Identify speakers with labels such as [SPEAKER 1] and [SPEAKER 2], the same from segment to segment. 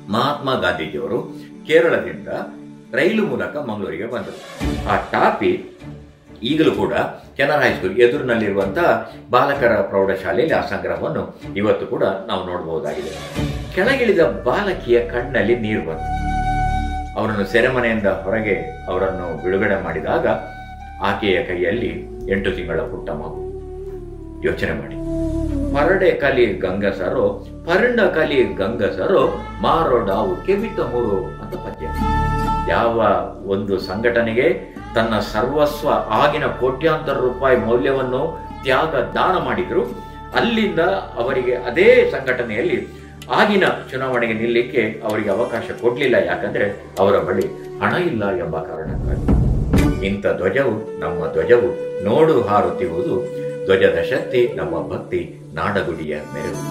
[SPEAKER 1] ಮಹಾತ್ಮ ಗಾಂಧೀಜಿಯವರು ಕೇರಳದಿಂದ ರೈಲು ಮೂಲಕ ಮಂಗಳೂರಿಗೆ ಬಂದರು ಆ ಟಾಪಿ ಈಗಲೂ ಕೂಡ ಕೆನರಾ ಹೈಸ್ಕೂಲ್ ಎದುರಿನಲ್ಲಿರುವಂತಹ ಬಾಲಕರ ಪ್ರೌಢಶಾಲೆಯಲ್ಲಿ ಆ ಸಂಗ್ರಹವನ್ನು ಇವತ್ತು ಕೂಡ ನಾವು ನೋಡಬಹುದಾಗಿದೆ ಕೆಳಗಿಳಿದ ಬಾಲಕಿಯ ಕಣ್ಣಲ್ಲಿ ನೀರು ಬಂತು ಅವರನ್ನು ಸೆರೆಮನೆಯಿಂದ ಹೊರಗೆ ಅವರನ್ನು ಬಿಡುಗಡೆ ಮಾಡಿದಾಗ ಆಕೆಯ ಕೈಯಲ್ಲಿ ಎಂಟು ತಿಂಗಳ ಪುಟ್ಟ ಮಗು ಯೋಚನೆ ಮಾಡಿ ಪರಡೆ ಕಲಿ ಗಂಗಸರು ಪರಂಡ ಕಲಿ ಗಂಗಸರು ಮಾರೋ ಡಾವು ಕೆವಿತ ಮೂರು ಅಂತ ಪದ್ಯ ಯಾವ ಒಂದು ಸಂಘಟನೆಗೆ ತನ್ನ ಸರ್ವಸ್ವ ಆಗಿನ ಕೋಟ್ಯಾಂತರ ರೂಪಾಯಿ ಮೌಲ್ಯವನ್ನು ತ್ಯಾಗ ದಾನ ಮಾಡಿದ್ರು ಅಲ್ಲಿಂದ ಅವರಿಗೆ ಅದೇ ಸಂಘಟನೆಯಲ್ಲಿ ಆಗಿನ ಚುನಾವಣೆಗೆ ನಿಲ್ಲಲಿಕ್ಕೆ ಅವರಿಗೆ ಅವಕಾಶ ಕೊಡ್ಲಿಲ್ಲ ಯಾಕಂದ್ರೆ ಅವರ ಬಳಿ ಹಣ ಇಲ್ಲ ಎಂಬ ಕಾರಣಕ್ಕಾಗಿ ಇಂಥ ಧ್ವಜವು ನಮ್ಮ ಧ್ವಜವು ನೋಡು ಹಾರುತ್ತಿರುವುದು ಧ್ವಜದ ಶಕ್ತಿ ನಮ್ಮ ಭಕ್ತಿ ನಾಡಗುಡಿಯ ಮೆರಗು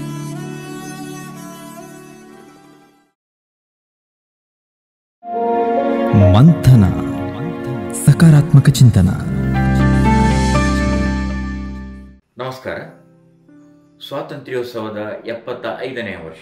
[SPEAKER 2] ಮಂಥನ ಸಕಾರಾತ್ಮಕ ಚಿಂತನ
[SPEAKER 1] ನಮಸ್ಕಾರ ಸ್ವಾತಂತ್ರ್ಯೋತ್ಸವದ ಎಪ್ಪತ್ತ ಐದನೇ ವರ್ಷ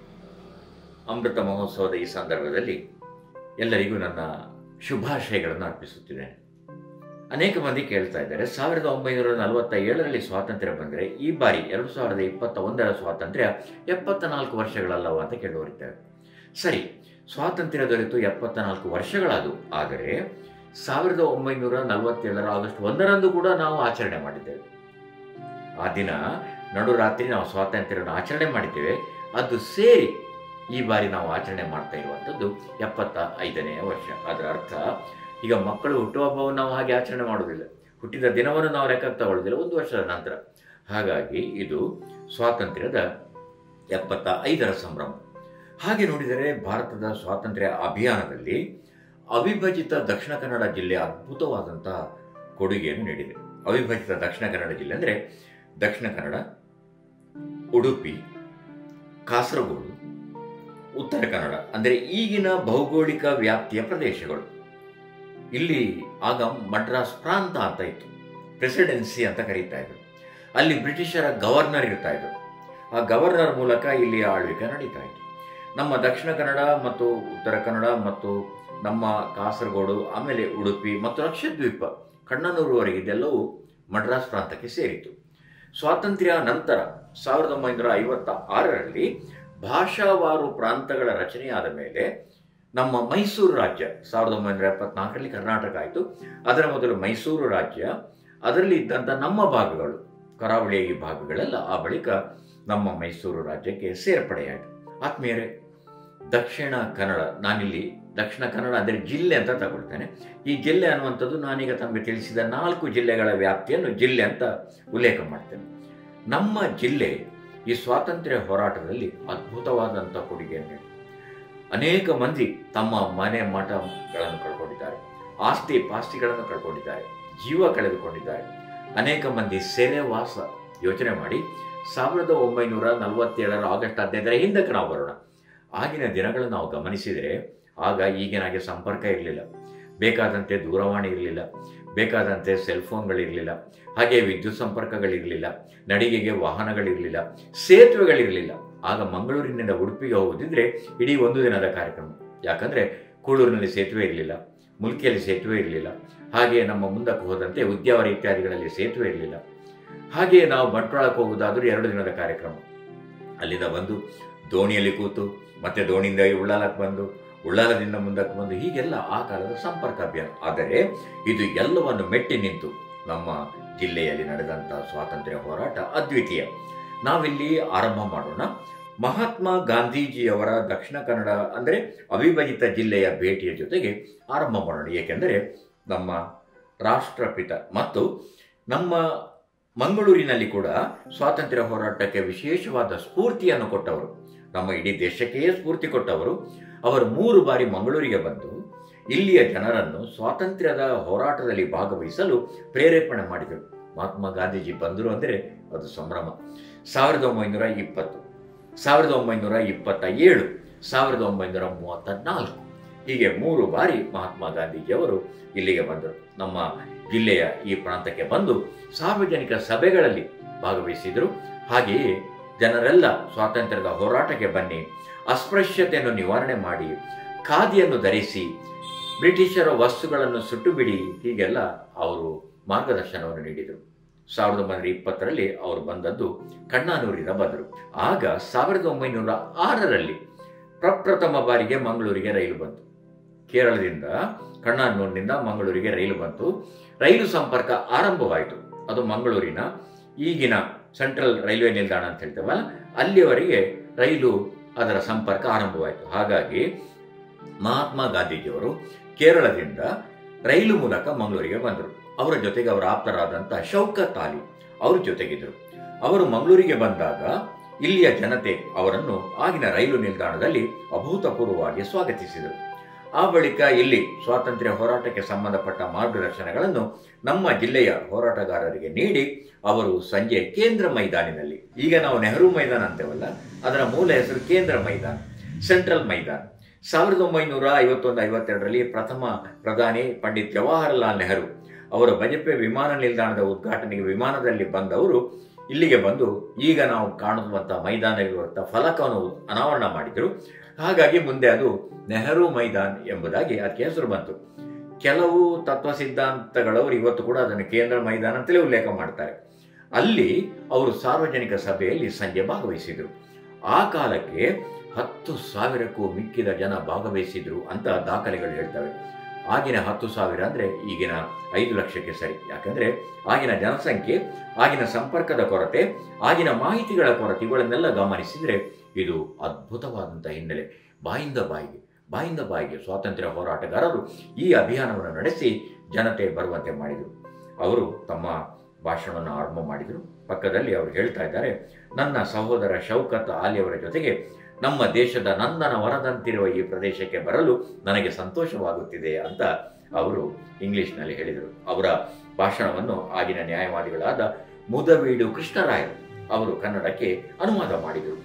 [SPEAKER 1] ಅಮೃತ ಮಹೋತ್ಸವದ ಈ ಸಂದರ್ಭದಲ್ಲಿ ಎಲ್ಲರಿಗೂ ನನ್ನ ಶುಭಾಶಯಗಳನ್ನು ಅರ್ಪಿಸುತ್ತಿದ್ದೇನೆ ಅನೇಕ ಮಂದಿ ಕೇಳ್ತಾ ಇದ್ದಾರೆ ಸಾವಿರದ ಒಂಬೈನೂರ ನಲವತ್ತ ಏಳರಲ್ಲಿ ಸ್ವಾತಂತ್ರ್ಯ ಬಂದರೆ ಈ ಬಾರಿ ಎರಡು ಸಾವಿರದ ಇಪ್ಪತ್ತ ಒಂದರ ಸ್ವಾತಂತ್ರ್ಯ ಎಪ್ಪತ್ತ ನಾಲ್ಕು ವರ್ಷಗಳಲ್ಲವ ಅಂತ ಕೇಳುವರಿದ್ದಾರೆ ಸರಿ ಸ್ವಾತಂತ್ರ್ಯ ದೊರೆತು ಎಪ್ಪತ್ತ ನಾಲ್ಕು ವರ್ಷಗಳಾದವು ಆದರೆ ಸಾವಿರದ ಒಂಬೈನೂರ ನಲವತ್ತೇಳರ ಆಗಸ್ಟ್ ಒಂದರಂದು ಕೂಡ ನಾವು ಆಚರಣೆ ಮಾಡಿದ್ದೇವೆ ಆ ದಿನ ನಡುರಾತ್ರಿ ನಾವು ಸ್ವಾತಂತ್ರ್ಯವನ್ನು ಆಚರಣೆ ಮಾಡಿದ್ದೇವೆ ಅದು ಸೇರಿ ಈ ಬಾರಿ ನಾವು ಆಚರಣೆ ಮಾಡ್ತಾ ಇರುವಂಥದ್ದು ಎಪ್ಪತ್ತ ಐದನೆಯ ವರ್ಷ ಅದರ ಅರ್ಥ ಈಗ ಮಕ್ಕಳು ಹುಟ್ಟುಹಬ್ಬವನ್ನು ನಾವು ಹಾಗೆ ಆಚರಣೆ ಮಾಡೋದಿಲ್ಲ ಹುಟ್ಟಿದ ದಿನವನ್ನು ನಾವು ಲೆಕ್ಕಕ್ಕೆ ತಗೊಳ್ಳೋದಿಲ್ಲ ಒಂದು ವರ್ಷದ ನಂತರ ಹಾಗಾಗಿ ಇದು ಸ್ವಾತಂತ್ರ್ಯದ ಎಪ್ಪತ್ತ ಐದರ ಸಂಭ್ರಮ ಹಾಗೆ ನೋಡಿದರೆ ಭಾರತದ ಸ್ವಾತಂತ್ರ್ಯ ಅಭಿಯಾನದಲ್ಲಿ ಅವಿಭಜಿತ ದಕ್ಷಿಣ ಕನ್ನಡ ಜಿಲ್ಲೆ ಅದ್ಭುತವಾದಂತಹ ಕೊಡುಗೆಯನ್ನು ನೀಡಿದೆ ಅವಿಭಜಿತ ದಕ್ಷಿಣ ಕನ್ನಡ ಜಿಲ್ಲೆ ಅಂದರೆ ದಕ್ಷಿಣ ಕನ್ನಡ ಉಡುಪಿ ಕಾಸರಗೋಡು ಉತ್ತರ ಕನ್ನಡ ಅಂದರೆ ಈಗಿನ ಭೌಗೋಳಿಕ ವ್ಯಾಪ್ತಿಯ ಪ್ರದೇಶಗಳು ಇಲ್ಲಿ ಆಗ ಮಡ್ರಾಸ್ ಪ್ರಾಂತ ಅಂತ ಇತ್ತು ಪ್ರೆಸಿಡೆನ್ಸಿ ಅಂತ ಕರೀತಾ ಇದ್ರು ಅಲ್ಲಿ ಬ್ರಿಟಿಷರ ಗವರ್ನರ್ ಇರ್ತಾ ಇದ್ರು ಆ ಗವರ್ನರ್ ಮೂಲಕ ಇಲ್ಲಿ ಆಳ್ವಿಕೆ ನಡೀತಾ ಇತ್ತು ನಮ್ಮ ದಕ್ಷಿಣ ಕನ್ನಡ ಮತ್ತು ಉತ್ತರ ಕನ್ನಡ ಮತ್ತು ನಮ್ಮ ಕಾಸರಗೋಡು ಆಮೇಲೆ ಉಡುಪಿ ಮತ್ತು ಲಕ್ಷದ್ವೀಪ ಕಣ್ಣನೂರುವರೆಗೆ ಇದೆಲ್ಲವೂ ಮಡ್ರಾಸ್ ಪ್ರಾಂತಕ್ಕೆ ಸೇರಿತು ಸ್ವಾತಂತ್ರ್ಯ ನಂತರ ಸಾವಿರದ ಒಂಬೈನೂರ ಐವತ್ತ ಆರರಲ್ಲಿ ಭಾಷಾವಾರು ಪ್ರಾಂತಗಳ ರಚನೆಯಾದ ಮೇಲೆ ನಮ್ಮ ಮೈಸೂರು ರಾಜ್ಯ ಸಾವಿರದ ಒಂಬೈನೂರ ಎಪ್ಪತ್ನಾಲ್ಕರಲ್ಲಿ ಕರ್ನಾಟಕ ಆಯಿತು ಅದರ ಮೊದಲು ಮೈಸೂರು ರಾಜ್ಯ ಅದರಲ್ಲಿ ಇದ್ದಂಥ ನಮ್ಮ ಭಾಗಗಳು ಕರಾವಳಿಯ ಈ ಭಾಗಗಳೆಲ್ಲ ಆ ಬಳಿಕ ನಮ್ಮ ಮೈಸೂರು ರಾಜ್ಯಕ್ಕೆ ಸೇರ್ಪಡೆಯಾಯಿತು ಆತ್ಮೀಯರೇ ದಕ್ಷಿಣ ಕನ್ನಡ ನಾನಿಲ್ಲಿ ದಕ್ಷಿಣ ಕನ್ನಡ ಅಂದರೆ ಜಿಲ್ಲೆ ಅಂತ ತಗೊಳ್ತೇನೆ ಈ ಜಿಲ್ಲೆ ಅನ್ನುವಂಥದ್ದು ನಾನೀಗ ತಮಗೆ ತಿಳಿಸಿದ ನಾಲ್ಕು ಜಿಲ್ಲೆಗಳ ವ್ಯಾಪ್ತಿಯನ್ನು ಜಿಲ್ಲೆ ಅಂತ ಉಲ್ಲೇಖ ಮಾಡ್ತೇನೆ ನಮ್ಮ ಜಿಲ್ಲೆ ಈ ಸ್ವಾತಂತ್ರ್ಯ ಹೋರಾಟದಲ್ಲಿ ಅದ್ಭುತವಾದಂಥ ಕೊಡುಗೆಯನ್ನು ನೀಡಿದೆ ಅನೇಕ ಮಂದಿ ತಮ್ಮ ಮನೆ ಮಠಗಳನ್ನು ಕಳ್ಕೊಂಡಿದ್ದಾರೆ ಆಸ್ತಿ ಪಾಸ್ತಿಗಳನ್ನು ಕಳ್ಕೊಂಡಿದ್ದಾರೆ ಜೀವ ಕಳೆದುಕೊಂಡಿದ್ದಾರೆ ಅನೇಕ ಮಂದಿ ಸೆರೆ ವಾಸ ಯೋಚನೆ ಮಾಡಿ ಸಾವಿರದ ಒಂಬೈನೂರ ನಲವತ್ತೇಳರ ಆಗಸ್ಟ್ ಹದಿನೈದರ ಹಿಂದಕ್ಕೆ ನಾವು ಬರೋಣ ಆಗಿನ ದಿನಗಳನ್ನು ನಾವು ಗಮನಿಸಿದರೆ ಆಗ ಈಗಿನ ಹಾಗೆ ಸಂಪರ್ಕ ಇರಲಿಲ್ಲ ಬೇಕಾದಂತೆ ದೂರವಾಣಿ ಇರಲಿಲ್ಲ ಬೇಕಾದಂತೆ ಸೆಲ್ ಫೋನ್ಗಳಿರಲಿಲ್ಲ ಹಾಗೆ ವಿದ್ಯುತ್ ಸಂಪರ್ಕಗಳಿರಲಿಲ್ಲ ನಡಿಗೆಗೆ ವಾಹನಗಳಿರಲಿಲ್ಲ ಸೇತುವೆಗಳಿರಲಿಲ್ಲ ಆಗ ಮಂಗಳೂರಿನಿಂದ ಉಡುಪಿಗೆ ಹೋಗುದಿದ್ರೆ ಇಡೀ ಒಂದು ದಿನದ ಕಾರ್ಯಕ್ರಮ ಯಾಕಂದರೆ ಕೂಳೂರಿನಲ್ಲಿ ಸೇತುವೆ ಇರಲಿಲ್ಲ ಮುಲ್ಕಿಯಲ್ಲಿ ಸೇತುವೆ ಇರಲಿಲ್ಲ ಹಾಗೆ ನಮ್ಮ ಮುಂದಕ್ಕೆ ಹೋದಂತೆ ಉದ್ಯಾವರ ಇತ್ಯಾದಿಗಳಲ್ಲಿ ಸೇತುವೆ ಇರಲಿಲ್ಲ ಹಾಗೆಯೇ ನಾವು ಬಂಟ್ವಾಳಕ್ಕೆ ಹೋಗುವುದಾದರೂ ಎರಡು ದಿನದ ಕಾರ್ಯಕ್ರಮ ಅಲ್ಲಿಂದ ಬಂದು ದೋಣಿಯಲ್ಲಿ ಕೂತು ಮತ್ತೆ ದೋಣಿಯಿಂದ ಉಳ್ಳಾಲಕ್ಕೆ ಬಂದು ಉಳ್ಳಾಲದಿಂದ ಮುಂದಕ್ಕೆ ಬಂದು ಹೀಗೆಲ್ಲ ಆ ಕಾಲದ ಸಂಪರ್ಕ ಅಭಿಯಾನ ಆದರೆ ಇದು ಎಲ್ಲವನ್ನು ಮೆಟ್ಟಿ ನಿಂತು ನಮ್ಮ ಜಿಲ್ಲೆಯಲ್ಲಿ ನಡೆದಂಥ ಸ್ವಾತಂತ್ರ್ಯ ಹೋರಾಟ ಅದ್ವಿತೀಯ ನಾವಿಲ್ಲಿ ಆರಂಭ ಮಾಡೋಣ ಮಹಾತ್ಮ ಗಾಂಧೀಜಿಯವರ ದಕ್ಷಿಣ ಕನ್ನಡ ಅಂದರೆ ಅವಿಭಜಿತ ಜಿಲ್ಲೆಯ ಭೇಟಿಯ ಜೊತೆಗೆ ಆರಂಭ ಮಾಡೋಣ ಏಕೆಂದರೆ ನಮ್ಮ ರಾಷ್ಟ್ರಪಿತ ಮತ್ತು ನಮ್ಮ ಮಂಗಳೂರಿನಲ್ಲಿ ಕೂಡ ಸ್ವಾತಂತ್ರ್ಯ ಹೋರಾಟಕ್ಕೆ ವಿಶೇಷವಾದ ಸ್ಫೂರ್ತಿಯನ್ನು ಕೊಟ್ಟವರು ನಮ್ಮ ಇಡೀ ದೇಶಕ್ಕೆ ಸ್ಫೂರ್ತಿ ಕೊಟ್ಟವರು ಅವರು ಮೂರು ಬಾರಿ ಮಂಗಳೂರಿಗೆ ಬಂದು ಇಲ್ಲಿಯ ಜನರನ್ನು ಸ್ವಾತಂತ್ರ್ಯದ ಹೋರಾಟದಲ್ಲಿ ಭಾಗವಹಿಸಲು ಪ್ರೇರೇಪಣೆ ಮಾಡಿದರು ಮಹಾತ್ಮ ಗಾಂಧೀಜಿ ಬಂದರು ಅಂದರೆ ಅದು ಸಂಭ್ರಮ ಸಾವಿರದ ಒಂಬೈನೂರ ಇಪ್ಪತ್ತು ಸಾವಿರದ ಒಂಬೈನೂರ ಇಪ್ಪತ್ತ ಏಳು ಸಾವಿರದ ಒಂಬೈನೂರ ಮೂವತ್ತ ನಾಲ್ಕು ಹೀಗೆ ಮೂರು ಬಾರಿ ಮಹಾತ್ಮ ಗಾಂಧೀಜಿಯವರು ಇಲ್ಲಿಗೆ ಬಂದರು ನಮ್ಮ ಜಿಲ್ಲೆಯ ಈ ಪ್ರಾಂತಕ್ಕೆ ಬಂದು ಸಾರ್ವಜನಿಕ ಸಭೆಗಳಲ್ಲಿ ಭಾಗವಹಿಸಿದರು ಹಾಗೆಯೇ ಜನರೆಲ್ಲ ಸ್ವಾತಂತ್ರ್ಯದ ಹೋರಾಟಕ್ಕೆ ಬನ್ನಿ ಅಸ್ಪೃಶ್ಯತೆಯನ್ನು ನಿವಾರಣೆ ಮಾಡಿ ಖಾದಿಯನ್ನು ಧರಿಸಿ ಬ್ರಿಟಿಷರ ವಸ್ತುಗಳನ್ನು ಸುಟ್ಟು ಬಿಡಿ ಹೀಗೆಲ್ಲ ಅವರು ಮಾರ್ಗದರ್ಶನವನ್ನು ನೀಡಿದರು ಸಾವಿರದ ಒಂಬೈನೂರ ಇಪ್ಪತ್ತರಲ್ಲಿ ಅವರು ಬಂದದ್ದು ಕಣ್ಣಾನೂರಿನ ಬಂದರು ಆಗ ಸಾವಿರದ ಒಂಬೈನೂರ ಆರರಲ್ಲಿ ಪ್ರಪ್ರಥಮ ಬಾರಿಗೆ ಮಂಗಳೂರಿಗೆ ರೈಲು ಬಂತು ಕೇರಳದಿಂದ ಕಣ್ಣಾನೂರಿನಿಂದ ಮಂಗಳೂರಿಗೆ ರೈಲು ಬಂತು ರೈಲು ಸಂಪರ್ಕ ಆರಂಭವಾಯಿತು ಅದು ಮಂಗಳೂರಿನ ಈಗಿನ ಸೆಂಟ್ರಲ್ ರೈಲ್ವೆ ನಿಲ್ದಾಣ ಅಂತ ಹೇಳ್ತೇವಲ್ಲ ಅಲ್ಲಿಯವರೆಗೆ ರೈಲು ಅದರ ಸಂಪರ್ಕ ಆರಂಭವಾಯಿತು ಹಾಗಾಗಿ ಮಹಾತ್ಮ ಗಾಂಧೀಜಿಯವರು ಕೇರಳದಿಂದ ರೈಲು ಮೂಲಕ ಮಂಗಳೂರಿಗೆ ಬಂದರು ಅವರ ಜೊತೆಗೆ ಅವರ ಆಪ್ತರಾದಂಥ ಶೌಕತ್ ಅಲಿ ಅವ್ರ ಜೊತೆಗಿದ್ರು ಅವರು ಮಂಗಳೂರಿಗೆ ಬಂದಾಗ ಇಲ್ಲಿಯ ಜನತೆ ಅವರನ್ನು ಆಗಿನ ರೈಲು ನಿಲ್ದಾಣದಲ್ಲಿ ಅಭೂತಪೂರ್ವವಾಗಿ ಸ್ವಾಗತಿಸಿದರು ಆ ಬಳಿಕ ಇಲ್ಲಿ ಸ್ವಾತಂತ್ರ್ಯ ಹೋರಾಟಕ್ಕೆ ಸಂಬಂಧಪಟ್ಟ ಮಾರ್ಗದರ್ಶನಗಳನ್ನು ನಮ್ಮ ಜಿಲ್ಲೆಯ ಹೋರಾಟಗಾರರಿಗೆ ನೀಡಿ ಅವರು ಸಂಜೆ ಕೇಂದ್ರ ಮೈದಾನಿನಲ್ಲಿ ಈಗ ನಾವು ನೆಹರು ಮೈದಾನ ಅಂತೇವಲ್ಲ ಅದರ ಮೂಲ ಹೆಸರು ಕೇಂದ್ರ ಮೈದಾನ ಸೆಂಟ್ರಲ್ ಮೈದಾನ ಸಾವಿರದ ಒಂಬೈನೂರ ಐವತ್ತೊಂದು ಐವತ್ತೆರಡರಲ್ಲಿ ಪ್ರಥಮ ಪ್ರಧಾನಿ ಪಂಡಿತ್ ಜವಾಹರಲಾಲ್ ನೆಹರು ಅವರ ಬಜಪೆ ವಿಮಾನ ನಿಲ್ದಾಣದ ಉದ್ಘಾಟನೆಗೆ ವಿಮಾನದಲ್ಲಿ ಬಂದವರು ಇಲ್ಲಿಗೆ ಬಂದು ಈಗ ನಾವು ಕಾಣುವಂಥ ಮೈದಾನವಿರುವಂಥ ಫಲಕವನ್ನು ಅನಾವರಣ ಮಾಡಿದರು ಹಾಗಾಗಿ ಮುಂದೆ ಅದು ನೆಹರು ಮೈದಾನ್ ಎಂಬುದಾಗಿ ಅದಕ್ಕೆ ಹೆಸರು ಬಂತು ಕೆಲವು ತತ್ವ ಸಿದ್ಧಾಂತಗಳವರು ಇವತ್ತು ಕೂಡ ಅದನ್ನು ಕೇಂದ್ರ ಮೈದಾನ ಅಂತಲೇ ಉಲ್ಲೇಖ ಮಾಡ್ತಾರೆ ಅಲ್ಲಿ ಅವರು ಸಾರ್ವಜನಿಕ ಸಭೆಯಲ್ಲಿ ಸಂಜೆ ಭಾಗವಹಿಸಿದರು ಆ ಕಾಲಕ್ಕೆ ಹತ್ತು ಸಾವಿರಕ್ಕೂ ಮಿಕ್ಕಿದ ಜನ ಭಾಗವಹಿಸಿದ್ರು ಅಂತ ದಾಖಲೆಗಳು ಹೇಳ್ತವೆ ಆಗಿನ ಹತ್ತು ಸಾವಿರ ಅಂದರೆ ಈಗಿನ ಐದು ಲಕ್ಷಕ್ಕೆ ಸರಿ ಯಾಕಂದರೆ ಆಗಿನ ಜನಸಂಖ್ಯೆ ಆಗಿನ ಸಂಪರ್ಕದ ಕೊರತೆ ಆಗಿನ ಮಾಹಿತಿಗಳ ಕೊರತೆ ಇವುಗಳನ್ನೆಲ್ಲ ಗಮನಿಸಿದರೆ ಇದು ಅದ್ಭುತವಾದಂಥ ಹಿನ್ನೆಲೆ ಬಾಯಿಂದ ಬಾಯಿಗೆ ಬಾಯಿಂದ ಬಾಯಿಗೆ ಸ್ವಾತಂತ್ರ್ಯ ಹೋರಾಟಗಾರರು ಈ ಅಭಿಯಾನವನ್ನು ನಡೆಸಿ ಜನತೆ ಬರುವಂತೆ ಮಾಡಿದರು ಅವರು ತಮ್ಮ ಭಾಷಣವನ್ನು ಆರಂಭ ಮಾಡಿದರು ಪಕ್ಕದಲ್ಲಿ ಅವರು ಹೇಳ್ತಾ ಇದ್ದಾರೆ ನನ್ನ ಸಹೋದರ ಶೌಕತ್ ಆಲಿಯವರ ಜೊತೆಗೆ ನಮ್ಮ ದೇಶದ ನಂದನ ವರದಂತಿರುವ ಈ ಪ್ರದೇಶಕ್ಕೆ ಬರಲು ನನಗೆ ಸಂತೋಷವಾಗುತ್ತಿದೆ ಅಂತ ಅವರು ಇಂಗ್ಲಿಷ್ನಲ್ಲಿ ಹೇಳಿದರು ಅವರ ಭಾಷಣವನ್ನು ಆಗಿನ ನ್ಯಾಯವಾದಿಗಳಾದ ಮುದವೀಡು ಕೃಷ್ಣರಾಯರು ಅವರು ಕನ್ನಡಕ್ಕೆ ಅನುವಾದ ಮಾಡಿದರು